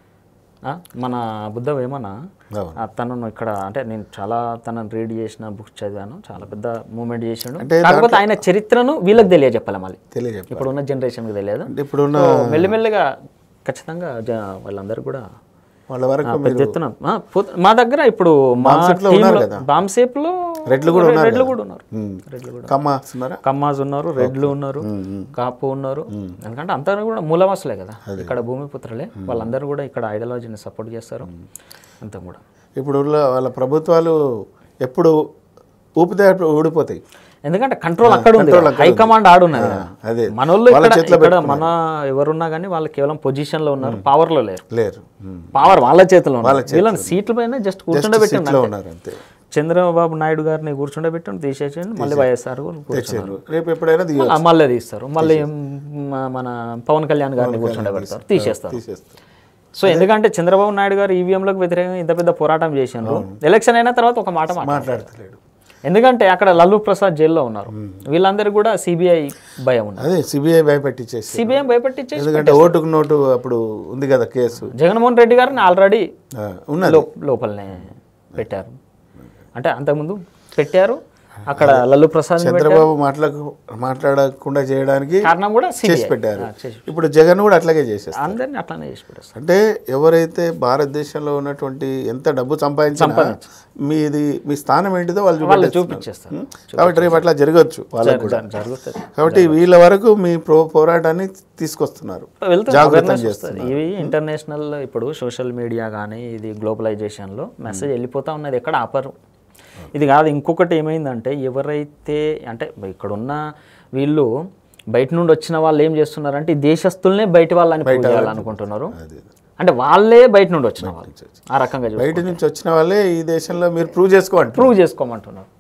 ఆ, మన బుద్ధ వేమన అవును. ఆ, తనను ఇక్కడ అంటే నేను చాలా తనను రీడ్ చేసిన బుక్స్ చదివాను చాలా పెద్ద మూమెంట్ చేసిండు అంటే కాకపోతే ఆయన చరిత్రను వీళ్ళకి తెలియజెప్పాలి మళ్ళీ తెలియజెప్ప ఇప్పుడు ఉన్న జనరేషన్కి తెలియదు అంటే ఇప్పుడున్న సో మెల్లిమెల్లిగా ఖచ్చితంగా జ- వాళ్ళందరూ కూడా వాళ్ళ వరకు పెద్ద ఎత్తున ఆ, పోత- మా దగ్గర ఇప్పుడు మా బాంసెట్లో team ఉన్నారు లో- కదా. బాంసేపులో రెడ్లు కూడా ఉన్నారు రెడ్లు కదా. కూడా ఉన్నారు ఉమ్. రెడ్లు కూడా కమ్మ వస్తున్నారా కమ్మాజ్ ఉన్నారు రెడ్లు ఉన్నారు కాపు ఉన్నారు ఎందుకంటే అందరూ కూడా మూలవాసులే కదా ఇక్కడ భూమిపుత్రులే వాళ్ళందరూ కూడా ఇక్కడ ఐడియాలజీని సపోర్ట్ చేస్తారు అంతా కూడా ఇప్పుడు ఉన్న వాళ్ళ ప్రభుత్వాలు ఎప్పుడు ఊపితే అప్పుడు ఊడిపోతాయి ఎందుకంటే కంట్రోల్ అక్కడ ఉంది control కదా. అక్కడ హైకమాండ్ ఆడున్నది కదా. అదే మనోళ్ళు వాళ్ళ ఇక్కడ చేతిలో ఇక్కడ మన ఎవరున్నా కానీ వాళ్ళు కేవలం పొజిషన్ లో ఉన్నారు పవర్ లో లేరు లేరు ఉమ్. పవర్ వాళ్ళ చేతిలో ఉన్నారు వీళ్ళని సీట్ల పైన జస్ట్ కూర్చుండబెట్టండి సీట్లో ఉన్నారు అంతే చంద్రబాబు నాయుడు గారిని కూర్చుండబెట్టండి తీసేసండి మళ్ళీ వైఎస్ఆర్ గారు కూర్చున్నారు. తెచ్చారు రేపు ఎప్పుడైనా దిగ మళ్ళీ మళ్ళీ తీస్తారు మళ్ళీ మ- మన పవన్ కళ్యాణ్ గారిని కూర్చుండబెడతారు తీసేస్తారు తీసేస్తారు సో ఎందుకంటే చంద్రబాబు నాయుడు గారు ఈవీఎంలకు వ్యతిరేకంగా ఇంత పెద్ద పోరాటం చేశారు ఎలక్షన్ అయిన తర్వాత ఒక మాట మాట మాట్లాడతలేడు ఎందుకంటే అక్కడ లల్లు ప్రసాద్ జైల్లో ఉన్నారు వీళ్ళందరూ కూడా సిబిఐ భయం ఉన్నారు అదే సిబిఐ భయపెట్టించేసి సిబిఐ భయపెట్టించే ఎందుకంటే ఓటుకు నోటు అప్పుడు ఉంది కదా కేసు జగన్మోహన్ రెడ్డి గారిని ఆల్రెడీ ఆ, ఉన్నది లోపలనే పెట్టారు అంటే అంతకుముందు పెట్టారు అక్కడ లల్లు ప్రసాద్ చంద్రబాబు మాట్లాడకు మాట్లాడకుండా చేయడానికి కారణం కూడా చేసి సిబిఐ పెట్టారు ఇప్పుడు జగన్ కూడా అట్లాగే చేసేస్తారు అందరిని అట్లానే చేసి పెట్టేస్తారు అంటే ఎవరైతే భారతదేశంలో ఉన్నటువంటి ఎంత డబ్బు సంపాదించినా మీది మీ స్థానం ఏంటిదో వాళ్ళు వాళ్ళు చూపెట్టేస్తున్నారు. చూపించేస్తారు ఉం? కాబట్టి రేపు అట్లా జరగచ్చు వాళ్ళకు కూడా జరుగుతుంది కాబట్టి వీళ్ళ వరకు మీ ప్రో పోరాటాన్ని తీసుకొస్తున్నారు వెళ్తుంది జాగృతం awareness వస్తుంది ఇవి ఇంటర్నేషనల్ ఇప్పుడు సోషల్ మీడియా కానీ ఇది గ్లోబలైజేషన్లో మెసేజ్ వెళ్ళిపోతా ఉన్నది ఎక్కడ ఆపరు ఇది కాదు ఇంకొకటి ఏమైందంటే ఎవరైతే అంటే ఇక్కడ ఉన్న వీళ్ళు బయట నుండి వచ్చిన వాళ్ళు ఏం చేస్తున్నారంటే ఈ దేశస్తుల్నే బయట వాళ్ళని prove చేయాలనుకుంటున్నారు అది అంటే వాళ్ళే బయట నుండి వచ్చిన వాళ్ళు ఆ రకంగా బయట నుంచి వచ్చిన వాళ్ళే ఈ దేశంలో మీరు ప్రూవ్ చేసుకోండి ప్రూవ్ చేసుకోమంటున్నారు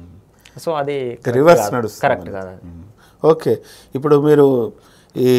సో అది రివర్స్ నడుస్తుంది కరెక్ట్ కాదు అది. ఓకే ఇప్పుడు మీరు ఈ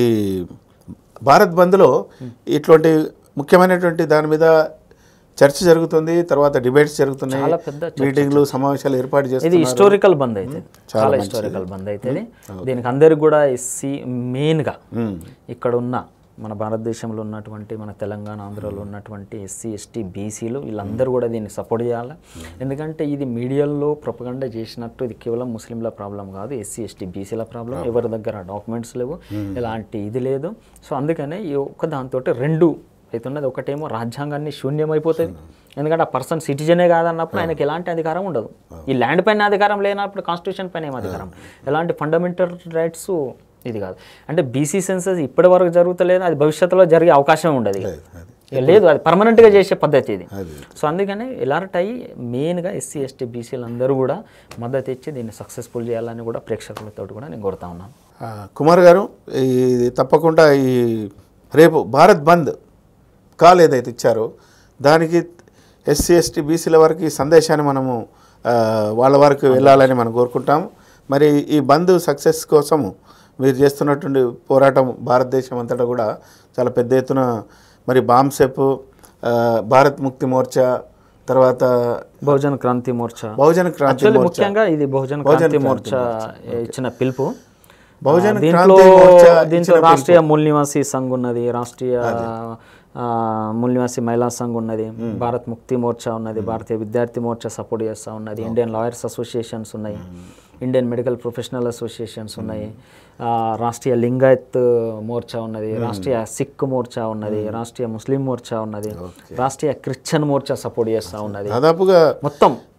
భారత్ బంద్లో ఇటువంటి ముఖ్యమైనటువంటి దాని మీద చర్చ జరుగుతుంది తర్వాత డిబేట్స్ జరుగుతున్నాయి చాలా పెద్ద మీటింగ్లు సమావేశాలు ఏర్పాటు ఇది చేస్తున్నారు హిస్టారికల్ బంద్ అవుతుంది చాలా హిస్టారికల్ బంద్ అవుతుంది దీనికి అందరికి కూడా ఎస్సీ మెయిన్గా ఉమ్. ఇక్కడ ఉన్న మన భారతదేశంలో ఉన్నటువంటి మన తెలంగాణ ఆంధ్రలో ఉన్నటువంటి ఎస్సీ ఎస్టీ బీసీలు వీళ్ళందరూ కూడా దీన్ని సపోర్ట్ చేయాలి ఎందుకంటే ఇది మీడియాలో ప్రొపగండా చేసినట్టు ఇది కేవలం ముస్లింల ప్రాబ్లం కాదు ఎస్సీ ఎస్టీ బీసీల ప్రాబ్లం ఎవరి దగ్గర డాక్యుమెంట్స్ లేవు ఎలాంటి ఇది లేదు సో అందుకనే ఈ ఒక్క దాంతో రెండు అవుతున్నది ఒకటేమో రాజ్యాంగాన్ని శూన్యమైపోతుంది ఎందుకంటే ఆ పర్సన్ సిటిజనే కాదన్నప్పుడు ఆయనకి ఎలాంటి అధికారం ఉండదు ఈ ల్యాండ్ పైన అధికారం లేనప్పుడు కాన్స్టిట్యూషన్ పైన ఏం అధికారం ఎలాంటి ఫండమెంటల్ రైట్స్ ఇది కాదు అంటే బీసీ సెన్సెస్ ఇప్పటి వరకు జరుగుతలేదు అది భవిష్యత్తులో జరిగే అవకాశం ఉండదు ఇక. అది ఇక లేదు అది పర్మనెంట్గా చేసే పద్ధతి ఇది అది సో అందుకని ఎలాంటి అయ్యి మెయిన్గా ఎస్సీ ఎస్టీ బీసీలు అందరూ కూడా మద్దతు ఇచ్చి దీన్ని సక్సెస్ఫుల్ చేయాలని కూడా ప్రేక్షకులతో కూడా నేను కోరుతా ఉన్నాను ఆ, కుమార్ గారు ఈ తప్పకుండా ఈ రేపు భారత్ బంద్ కాల్ ఏదైతే ఇచ్చారో దానికి ఎస్సీ ఎస్టీ బీసీల వరకు ఈ సందేశాన్ని మనము ఆ, వాళ్ళ వరకు వెళ్ళాలని మనం కోరుకుంటాం మరి ఈ బంద్ సక్సెస్ కోసము మీరు చేస్తున్నటువంటి పోరాటం భారతదేశం అంతటా కూడా చాలా పెద్ద ఎత్తున మరి బాంసెప్ ఆ, భారత్ ముక్తి మోర్చా తర్వాత బహుజన్ క్రాంతి మోర్చా బహుజన క్రాంతి యాక్చువల్లీ ముఖ్యంగా ఇది బహుజన్ క్రాంతి మోర్చా ఇచ్చిన పిలుపు బహుజన ఆ, దీంట్లో క్రాంతి మోర్చా దీంట్లో రాష్ట్రీయ మూల్ నివాసి సంఘ్ ఉన్నది రాష్ట్రీయ ఆ, మూల్ నివాసి మహిళా సంఘ్ ఉన్నది భారత్ ముక్తి మోర్చా ఉన్నది భారతీయ విద్యార్థి మోర్చా సపోర్ట్ చేస్తూ ఉన్నది ఇండియన్ లాయర్స్ అసోసియేషన్స్ ఉన్నాయి ఇండియన్ మెడికల్ ప్రొఫెషనల్ అసోసియేషన్స్ ఉన్నాయి ఆ, రాష్ట్రీయ లింగాయత్ మోర్చా ఉన్నది రాష్ట్రీయ సిక్ మోర్చా ఉన్నది రాష్ట్రీయ ముస్లిం మోర్చా ఉన్నది రాష్ట్రీయ క్రిస్టియన్ మోర్చా సపోర్ట్ చేస్తూ ఉన్నది దాదాపుగా మొత్తం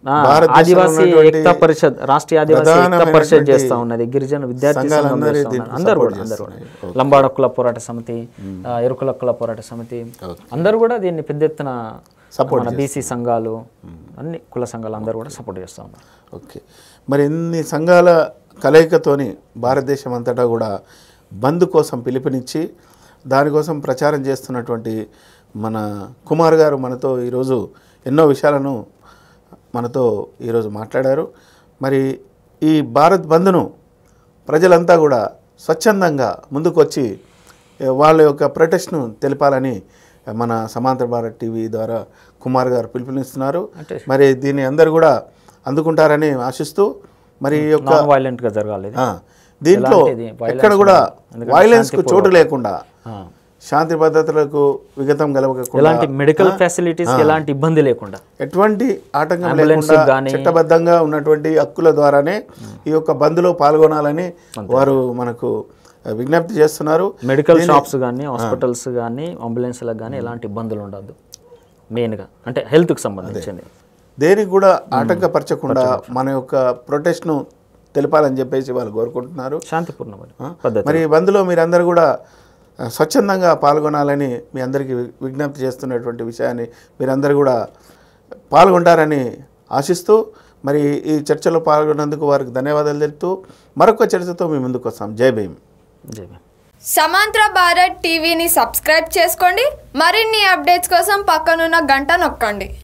ఆ, భారతదేశంలో ఆదివాసీ ఉన్నటువంటి ఏకతా పరిషత్ రాష్ట్రీయ ఆదివాసీ ఏకతా పరిషత్ ప్రధానమైనటువంటి చేస్తా ఉన్నది గిరిజన విద్యార్థి సంఘం సంఘాలందరూ చేస్తా దీనికి ఉన్నారు. అందరూ support కూడా అందరూ కూడా లంబాడ హక్కుల పోరాట సమితి ఆ, ఎరుకుల హక్కుల పోరాట సమితి అందరూ కూడా దీన్ని పెద్ద ఎత్తున మన బీసీ సంఘాలు అన్ని కుల సంఘాలు అందరూ కూడా సపోర్ట్ చేస్తూ ఉన్నారు ఓకే మరి ఇన్ని సంఘాల కలయికతోని భారతదేశం అంతటా కూడా బంద్ కోసం పిలుపునిచ్చి దానికోసం ప్రచారం చేస్తున్నటువంటి మన కుమార్ గారు మనతో ఈరోజు ఎన్నో విషయాలను మనతో ఈరోజు మాట్లాడారు మరి ఈ భారత్ బంద్ను ప్రజలంతా కూడా స్వచ్ఛందంగా ముందుకొచ్చి ఏ, వాళ్ళ యొక్క ప్రొటెస్ట్ను తెలపాలని మన సమాంతర భారత్ టీవీ ద్వారా కుమార్ గారు పిలుపునిస్తున్నారు మరి దీన్ని అందరూ కూడా అందుకుంటారని ఆశిస్తూ మరి ఈ యొక్క నాన్ వైలెంట్గా జరగాలి ఇది. ఆ, దీంట్లో ఎలాంటిది? violence ఎక్కడ కూడా ఎందుకంటే వైలెన్స్కు చోటు లేకుండా ఆ. శాంతి భద్రతలకు విగతం కలగకుండా ఎలాంటి మెడికల్ ఫెసిలిటీస్ ఎలాంటి ఇబ్బంది లేకుండా ఎటువంటి ఆటంకం Ambulance లేకుండా గానీ- చట్టబద్ధంగా ఉన్నటువంటి హక్కుల ద్వారానే ఈ యొక్క బంద్లో పాల్గొనాలని వారు మనకు విజ్ఞప్తి చేస్తున్నారు మెడికల్ షాప్స్ కానీ హాస్పిటల్స్ కానీ అంబులెన్స్లకు కానీ ఎలాంటి ఇబ్బందులు ఉండదు మెయిన్గా అంటే హెల్త్కి సంబంధించింది దేనికి కూడా ఆటంకపరచకుండా మన యొక్క ప్రొటెస్ట్ను తెలపాలని చెప్పేసి వాళ్ళు కోరుకుంటున్నారు శాంతిపూర్ణమైన ఆ? పద్ధతి మరి ఈ బంద్లో మీరందరూ కూడా ఆ, స్వచ్ఛందంగా పాల్గొనాలని మీ అందరికీ వి- విజ్ఞప్తి చేస్తున్నటువంటి విషయాన్ని మీరందరూ కూడా పాల్గొంటారని ఆశిస్తూ మరి ఈ చర్చలో పాల్గొన్నందుకు వారికి ధన్యవాదాలు తెలుపుతూ మరొక చర్చతో మీ ముందుకు వస్తాం జై భీమ్ జై భీమ్. సమాంతర భారత్ టీవీని సబ్స్క్రైబ్ చేసుకోండి మరిన్ని అప్డేట్స్ కోసం పక్కనున్న గంట నొక్కండి